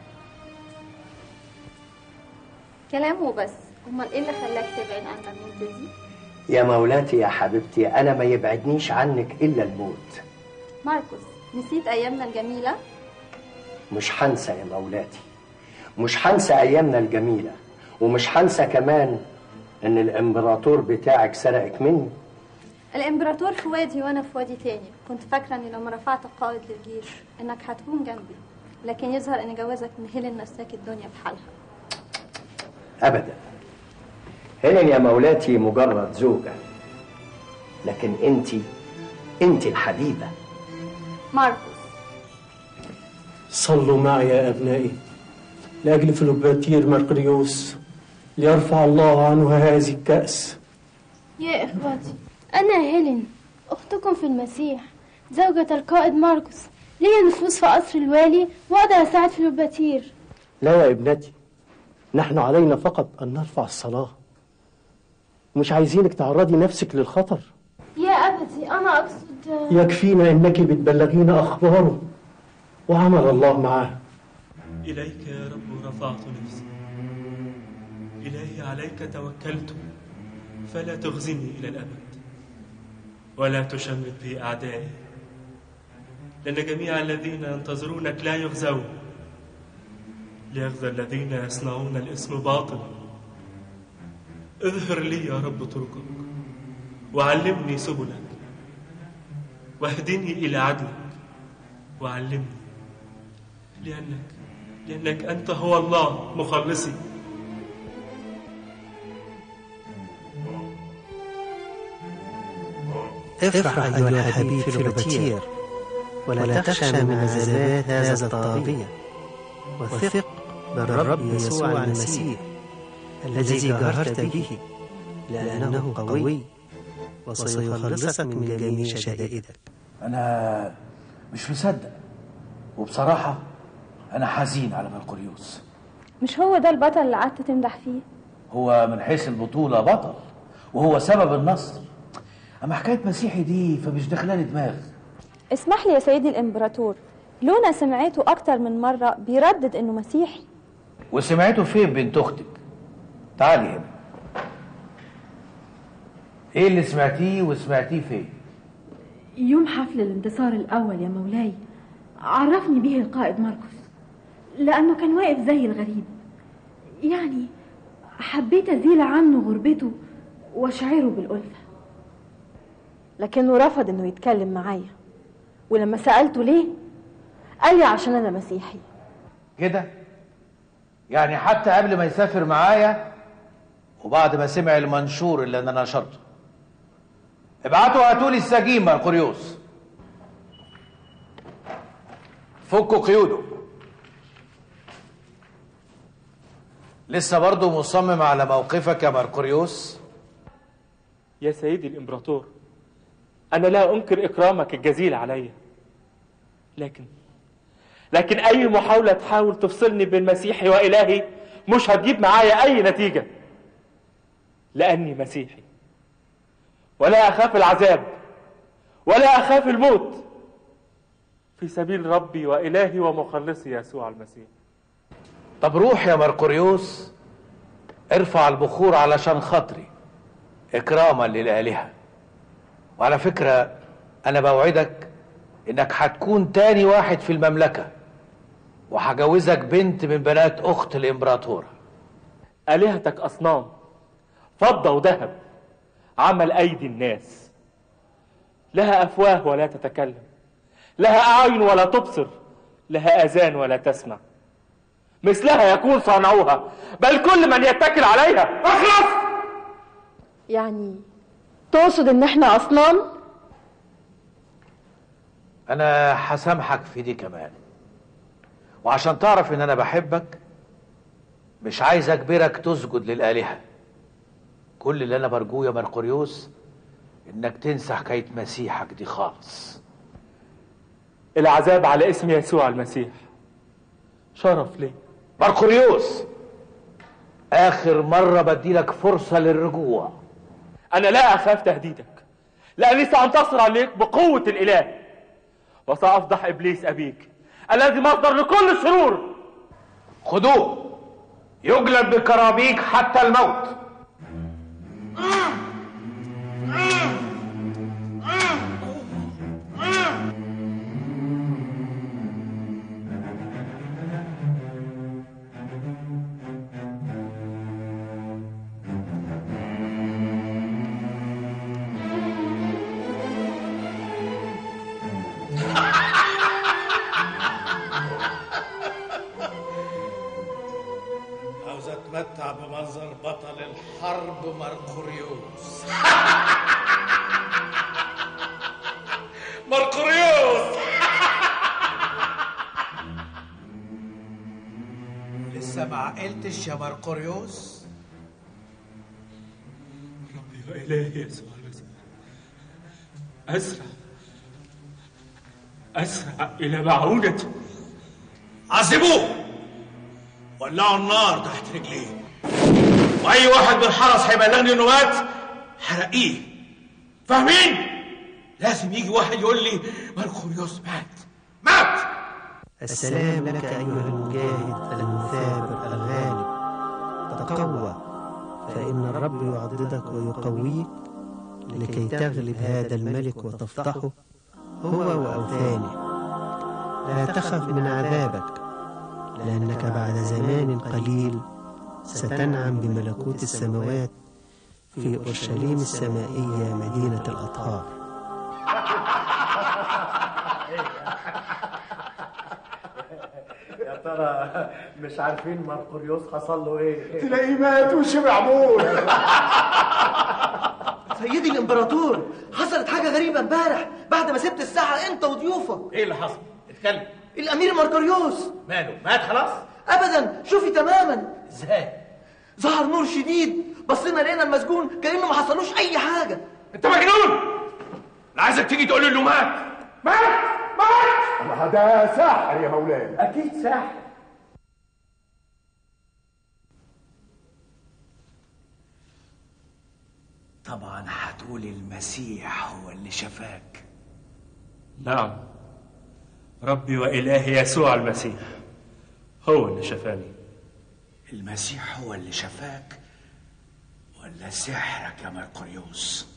كلام وبس امال ايه اللي خلاك تبعد عن المدة دي يا مولاتي يا حبيبتي أنا ما يبعدنيش عنك إلا الموت ماركوس نسيت ايامنا الجميلة مش هنسى يا مولاتي مش هنسى أيامنا الجميلة ومش هنسى كمان إن الإمبراطور بتاعك سرقك مني الامبراطور في وادي وانا في وادي تاني كنت فاكره اني لما رفعت قائد للجيش انك هتكون جنبي لكن يظهر ان جوازك من هيلين نساك الدنيا بحالها أبدا هيلين يا مولاتي مجرد زوجة لكن أنت أنت الحبيبة ماركوس صلوا معي يا أبنائي لأجل فلوباتير مرقريوس ليرفع الله عنه هذه الكأس يا إخواتي أنا هيلين أختكم في المسيح زوجة القائد ماركوس لي نفوذ في قصر الوالي وأقدر أساعد في الباتير لا يا ابنتي نحن علينا فقط أن نرفع الصلاة مش عايزينك تعرضي نفسك للخطر يا أبتي أنا أقصد يكفينا إنك بتبلغينا أخباره وعمل الله معاه إليك يا رب رفعت نفسي إلهي عليك توكلت فلا تخزني إلى الأبد ولا تشمت بي أعدائي لأن جميع الذين ينتظرونك لا يخزون ليخزى الذين يصنعون الاسم باطل اظهر لي يا رب طرقك وعلمني سبلك واهدني إلى عدلك وعلمني لأنك لأنك أنت هو الله مخلصي افرح أيها الحبيب في البتير ولا تخشى من عذابات هذا الطاغية وثق بالرب يسوع المسيح الذي جاهرت به لأنه قوي وسيخلصك من جميع شدائدك انا مش مصدق وبصراحه انا حزين على مرقريوس مش هو ده البطل اللي قعدت تمدح فيه هو من حيث البطوله بطل وهو سبب النصر اما حكايه مسيحي دي فمش داخلاني دماغ اسمح لي يا سيدي الامبراطور لونا سمعته اكتر من مرة بيردد انه مسيحي وسمعته فين بنت اختك تعالي هنا ايه اللي سمعتيه وسمعتيه فين يوم حفل الانتصار الأول يا مولاي عرفني به القائد ماركوس لأنه كان واقف زي الغريب يعني حبيت أزيل عنه غربته وأشعره بالألفة لكنه رفض انه يتكلم معايا ولما سألته ليه قال لي عشان انا مسيحي كده يعني حتى قبل ما يسافر معايا وبعد ما سمع المنشور اللي انا نشرته ابعتوا هاتوا لي السجين مرقريوس فكوا قيوده لسه برضه مصمم على موقفك يا مرقريوس يا سيدي الإمبراطور أنا لا أنكر إكرامك الجزيل علي لكن لكن أي محاولة تحاول تفصلني بين مسيحي وإلهي مش هتجيب معايا أي نتيجة لأني مسيحي ولا أخاف العذاب ولا أخاف الموت في سبيل ربي وإلهي ومخلصي يسوع المسيح طب روح يا مرقريوس ارفع البخور علشان خاطري اكراما للالهه وعلى فكره انا بوعدك انك هتكون تاني واحد في المملكه وهجوزك بنت من بنات اخت الامبراطوره آلهتك أصنام فضة وذهب عمل أيدي الناس لها أفواه ولا تتكلم لها أعين ولا تبصر لها آذان ولا تسمع مثلها يكون صانعوها بل كل من يتكل عليها اخلص يعني تقصد ان احنا اصنام انا هسامحك في دي كمان وعشان تعرف ان انا بحبك مش عايز اجبرك تسجد للالهه كل اللي انا برجوه يا مرقريوس انك تنسى حكايه مسيحك دي خالص العذاب على اسم يسوع المسيح شرف لي مرقريوس اخر مره بديلك فرصه للرجوع أنا لا أخاف تهديدك لأني سأنتصر عليك بقوة الإله وسأفضح إبليس أبيك الذي مصدر لكل الشرور خدوه يجلد بكرابيك حتى الموت عاوز اتمتع بمنظر بطل الحرب مرقريوس مرقريوس لسه ما عقلتش يا مرقريوس ربي وإلهي يسوع المسيح أسرع أسرع إلى معونتي عذبوه ولعوا النار تحت رجليه واي واحد من الحرس هيبلغني انه مات حرقيه فاهمين لازم يجي واحد يقول لي مرقريوس مات مات السلام لك أيها المجاهد المثابر الغالب تقوى فإن الرب يعضدك ويقويك لكي تغلب هذا الملك وتفضحه هو وأوثانه لا تخف من عذابك لأنك بعد زمان قليل ستنعم بملكوت السماوات في أورشليم السمائية مدينة الأطهار ترى مش عارفين مرقريوس حصل له ايه تلاقيه مات وشبع موت سيدي الامبراطور حصلت حاجه غريبه امبارح بعد ما سبت الساحه انت وضيوفك ايه اللي حصل؟ اتكلم الامير ماركريوس ماله؟ مات خلاص؟ ابدا شوفي تماما ازاي؟ ظهر نور شديد بصينا لقينا المسجون كانه ما حصلوش اي حاجه انت مجنون انا عايزك تيجي تقول له انه مات مات مات ده ساحر يا مولاي اكيد ساحر طبعا هتقول المسيح هو اللي شفاك نعم ربي وإلهي يسوع المسيح هو اللي شفاني المسيح هو اللي شفاك ولا سحرك يا مرقريوس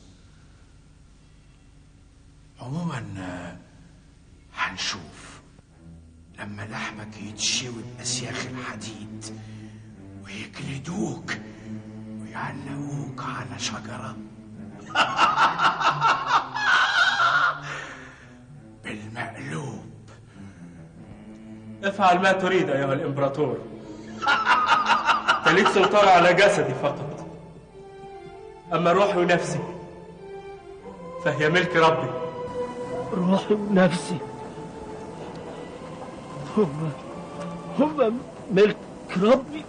عموما آه، هنشوف لما لحمك يتشوي بأسياخ الحديد ويجلدوك ويعلقوك على شجرة بالمقلوب افعل ما تريد أيها الإمبراطور تليك سلطان على جسدي فقط أما روحي ونفسي فهي ملك ربي روحي ونفسي هم هم ملك ربي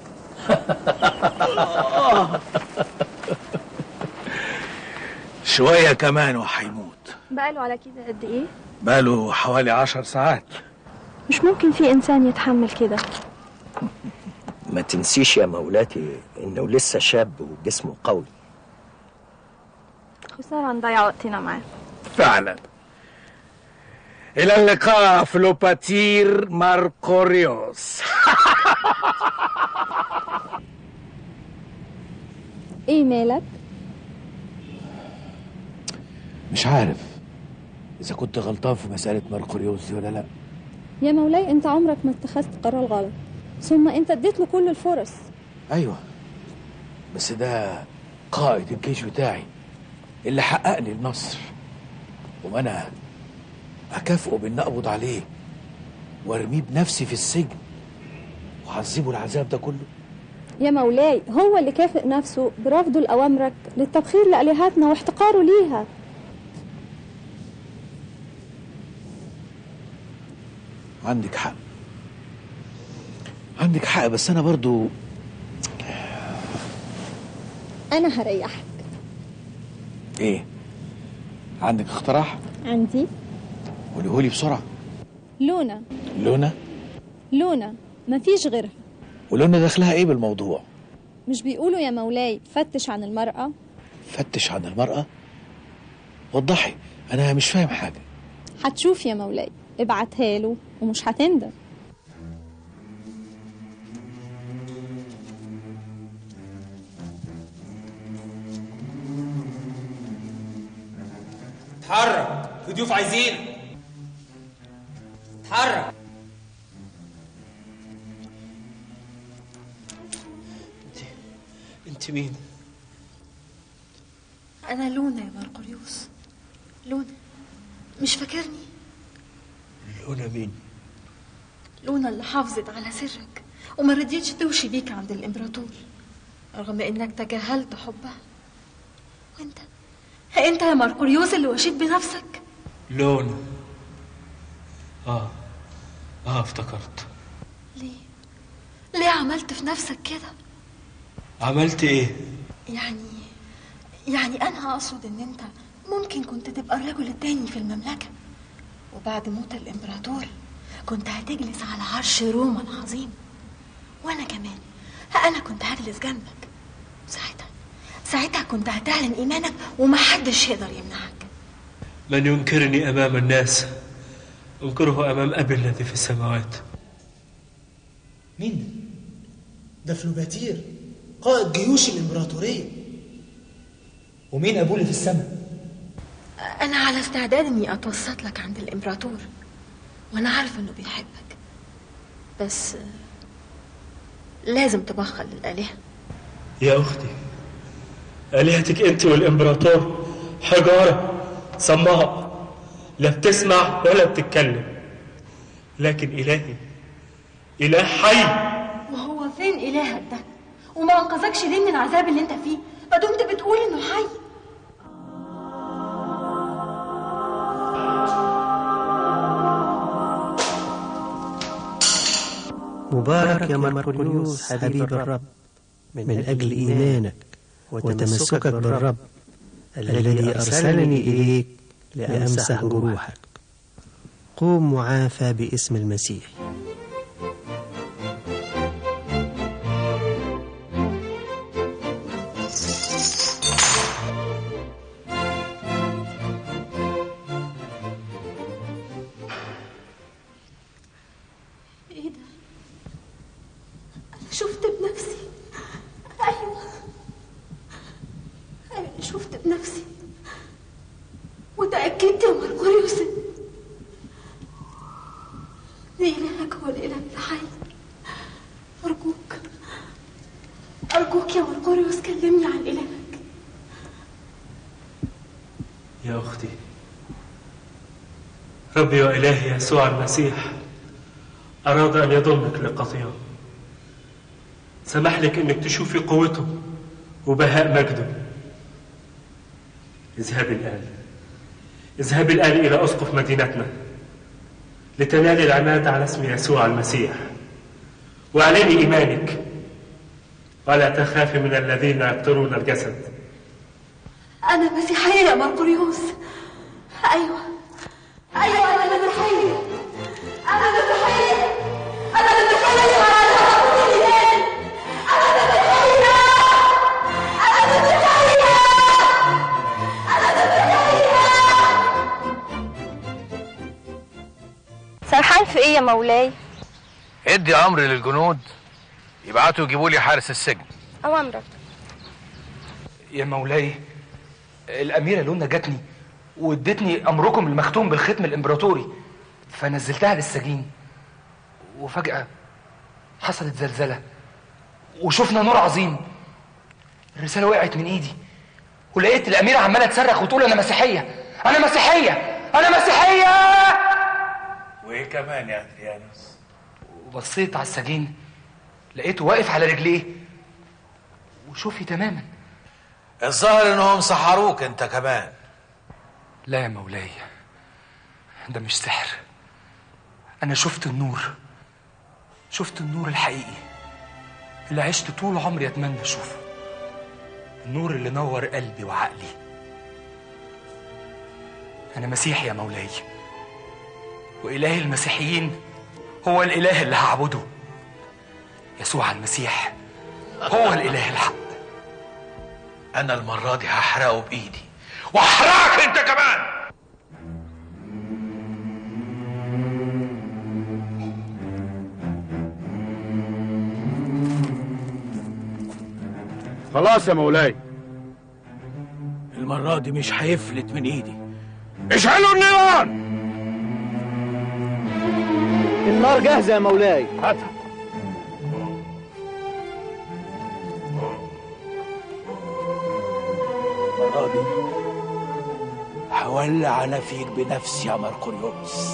شوية كمان وهيموت بقاله على كده قد ايه بقاله حوالي عشر ساعات مش ممكن في انسان يتحمل كده ما تنسيش يا مولاتي انه لسه شاب وجسمه قوي خسارة نضيع وقتنا معاه فعلا إلى اللقاء فلوباتير ماركوريوس ايه مالك مش عارف إذا كنت غلطان في مسألة ماركوريوس دي ولا لأ يا مولاي انت عمرك ما اتخذت قرار غلط ثم انت اديت له كل الفرص أيوه بس ده قائد الجيش بتاعي اللي حقق لي النصر وأنا أكافئه بإن أقبض عليه وأرميه بنفسي في السجن وأعذبه العذاب ده كله يا مولاي هو اللي كافئ نفسه برفضه لأوامرك للتبخير لآلهتنا واحتقاره ليها عندك حق عندك حق بس أنا برضو أنا هريحك إيه عندك اقتراح عندي قوليهولي بسرعة لونا لونا لونا مفيش غيرها ولونا دخلها إيه بالموضوع مش بيقولوا يا مولاي فتش عن المرأة فتش عن المرأة وضحي أنا مش فاهم حاجة هتشوف يا مولاي ابعتها له ومش هتندم اتحرك في ضيوف عايزين اتحرك انت مين أنا لونا يا مرقريوس لونا مش فاكرني لونا مين لونا اللي حافظت على سرك وما رضيتش توشي بيك عند الإمبراطور رغم إنك تجاهلت حبها وأنت أنت يا مرقريوس اللي وشيت بنفسك لونا آه آه افتكرت ليه؟ ليه عملت في نفسك كده؟ عملت إيه؟ يعني يعني أنا أقصد إن أنت ممكن كنت تبقى الرجل التاني في المملكة وبعد موت الإمبراطور كنت هتجلس على عرش روما العظيم وأنا كمان أنا كنت هجلس جنبك ساعتها ساعتها كنت هتعلن إيمانك ومحدش يقدر يمنعك من ينكرني أمام الناس أنكره أمام أبي الذي في السماوات مين ده فلوباتير قائد جيوش الإمبراطورية ومين أبوه اللي في السماء أنا على استعداد إني أتوسط لك عند الإمبراطور وأنا عارفة إنه بيحبك بس لازم تبخل للآلهة يا أختي آلهتك أنت والإمبراطور حجارة صماء لا بتسمع ولا بتتكلم لكن إلهي إله حي وهو فين إلهك ده وما أنقذكش ليه من العذاب اللي أنت فيه ما دمت بتقول إنه حي مبارك يا مرقليوس حبيب الرب من أجل إيمانك وتمسكك بالرب الذي أرسلني إليك لأمسح جروحك قوم معافى باسم المسيح إيه ده أنا شفت بنفسي أيوة أيوة شفت بنفسي وتأكدت يا مرقوريوس إن إلهك هو الإله الحي أرجوك أرجوك يا مرقوريوس كلمني عن إلهك يا أختي ربي وإلهي يسوع المسيح أراد أن يضمك لقطيعه سمح لك أنك تشوفي قوته وبهاء مجده اذهبي الآن اذهبي الآن إلى أسقف مدينتنا لتنالي العماد على اسم يسوع المسيح واعلني إيمانك ولا تخافي من الذين يقتلون الجسد أنا مسيحية يا مرقوريوس أيوة أيوة أنا مسيحية أنا مسيحية أنا مسيحية أنا مسيحية أنا مسيحية أنا مسيحية أنا سرحان في ايه يا مولاي ادي امر للجنود يبعتوا يجيبوا لي حارس السجن اوامرك يا مولاي الأميرة لونا جاتني وادتني أمركم المختوم بالختم الإمبراطوري فنزلتها للسجين وفجأة حصلت زلزلة وشفنا نور عظيم الرسالة وقعت من إيدي ولقيت الأميرة عمالة تصرخ وتقول أنا مسيحية أنا مسيحية أنا مسيحية وايه كمان يا ادريانوس وبصيت على السجين لقيته واقف على رجليه وشوفي تماما الظاهر انهم سحروك انت كمان لا يا مولاي ده مش سحر انا شفت النور شفت النور الحقيقي اللي عشت طول عمري اتمنى اشوفه النور اللي نور قلبي وعقلي انا مسيحي يا مولاي واله المسيحيين هو الاله اللي هعبده يسوع المسيح هو الاله الحق انا المره دي هحرقه بايدي واحرقك انت كمان خلاص يا مولاي المره دي مش هيفلت من ايدي اشعلوا النيران النار جاهزة يا مولاي هاتها المره دي هولع انا فيك بنفسي يا مرقريوس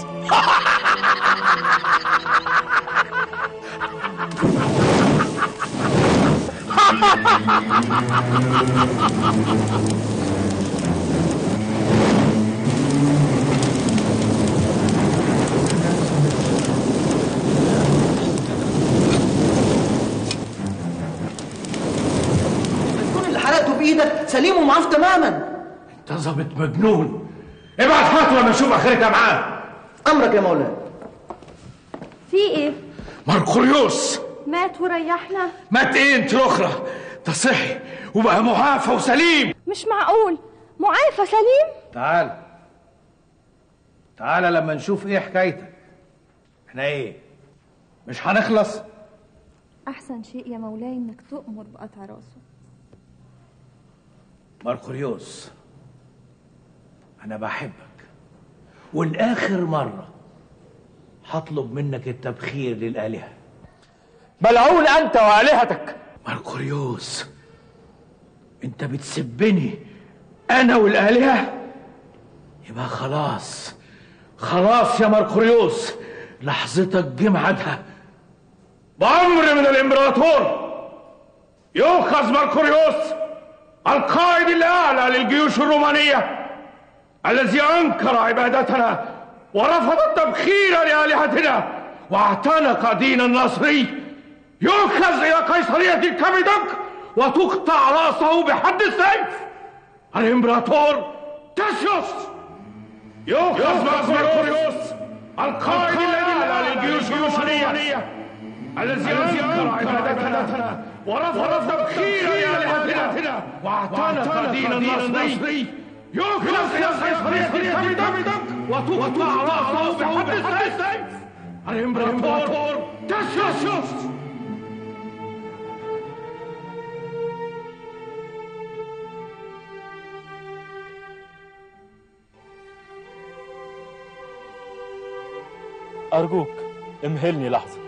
الكون اللي حرقته بإيدك سليم ومعاف تماما انت ظابط مجنون ابعت خطوه ما اشوف اخرتها معاه أمرك يا مولاي في ايه مرقريوس مات وريحنا مات ايه انت الاخرى ده صحي وبقى معافى وسليم مش معقول معافى سليم تعال تعال لما نشوف ايه حكايتك احنا ايه مش هنخلص احسن شيء يا مولاي انك تؤمر بقطع راسه مرقريوس انا بحبك والاخر مره هطلب منك التبخير للالهه ملعون انت والهتك مرقريوس انت بتسبني انا والالهه يبقى خلاص خلاص يا مرقريوس لحظتك جه ميعادها بأمر من الإمبراطور يؤخذ مركوريوس القائد الأعلى للجيوش الرومانية الذي أنكر عبادتنا ورفض التبخير لآلهتنا واعتنق دين النصري يؤخذ إلى قيصرية الكبدك وتقطع رأسه بحد السيف الإمبراطور تاسيوس يؤخذ مركوريوس القائد الأعلى للجيوش الرومانية الذي أنكر عبادتنا ورفض التبخير لآلهتنا واعتنق دين النصري يؤخذ إلى قيصرية الكبدك وتقطع رأسه بحد السيف الإمبراطور تاسيوس أرجوك امهلني لحظة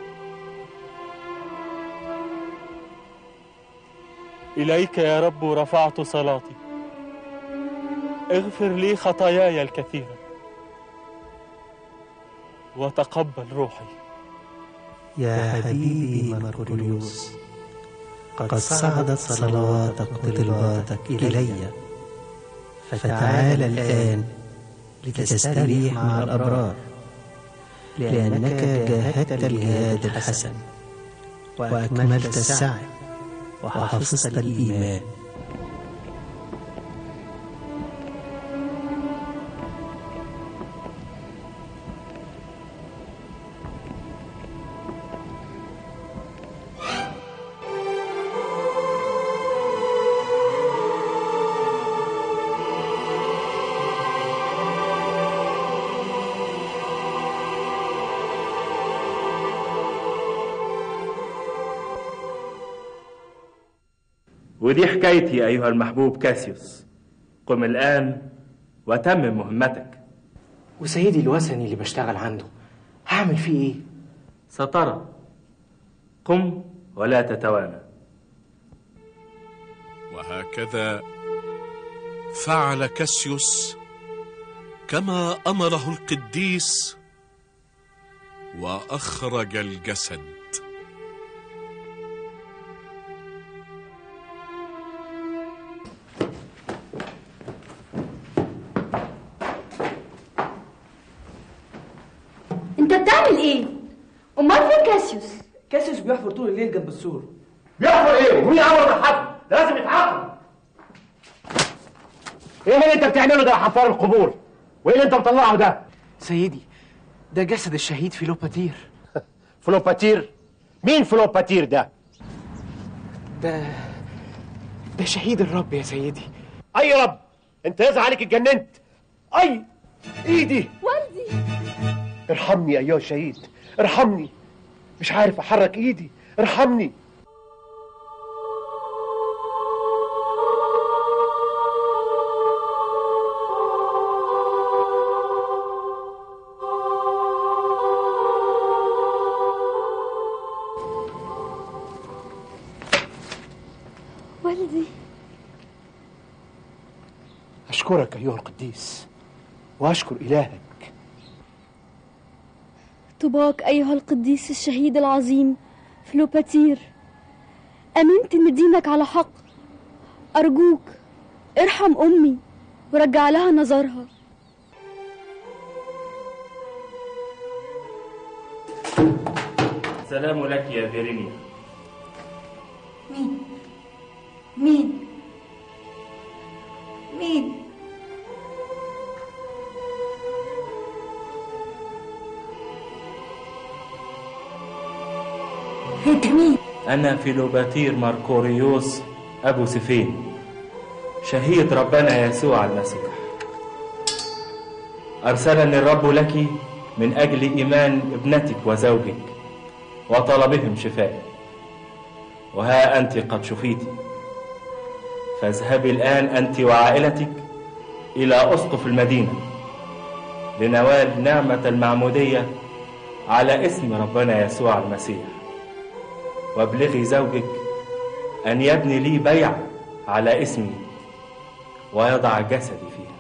إليك يا رب رفعت صلاتي اغفر لي خطاياي الكثيرة وتقبل روحي يا حبيبي مرقليوس قد صعدت صلواتك وطلباتك إلي فتعال الآن لتستريح مع الأبرار لأنك جاهدت الجهاد الحسن وأكملت السعي وحفظت الإيمان ودي حكايتي أيها المحبوب كاسيوس قم الآن وتمم مهمتك وسيدي الوثني اللي بشتغل عنده هعمل فيه ايه سترى قم ولا تتوانى وهكذا فعل كاسيوس كما امره القديس واخرج الجسد انت بتعمل ايه امال فين كاسيوس كاسيوس بيحفر طول الليل جنب السور بيحفر ايه؟ ومين امر بالحفر؟ لازم يتعاقب ايه اللي انت بتعمله ده يا حفار القبور؟ وايه اللي انت مطلعه ده؟ سيدي ده جسد الشهيد فيلوباتير فلوباتير؟ مين فلوباتير ده؟ ده ده شهيد الرب يا سيدي اي رب انت يزعل عليك اتجننت اي ايدي والدي ارحمني ايها الشهيد ارحمني مش عارف احرك ايدي ارحمني والدي اشكرك ايها القديس واشكر الهك طباك أيها القديس الشهيد العظيم فلوباتير أمنت إن دينك على حق أرجوك ارحم أمي ورجع لها نظرها سلام لك يا فيرينيا مين مين مين انت مين أنا فيلوباتير ماركوريوس أبو سفين شهيد ربنا يسوع المسيح أرسلني الرب لك من أجل إيمان ابنتك وزوجك وطلبهم شفاء وها أنت قد شفيت فاذهبي الآن أنت وعائلتك إلى أسقف المدينة لنوال نعمة المعمودية على اسم ربنا يسوع المسيح وابلغي زوجك أن يبني لي بيع على اسمي ويضع جسدي فيه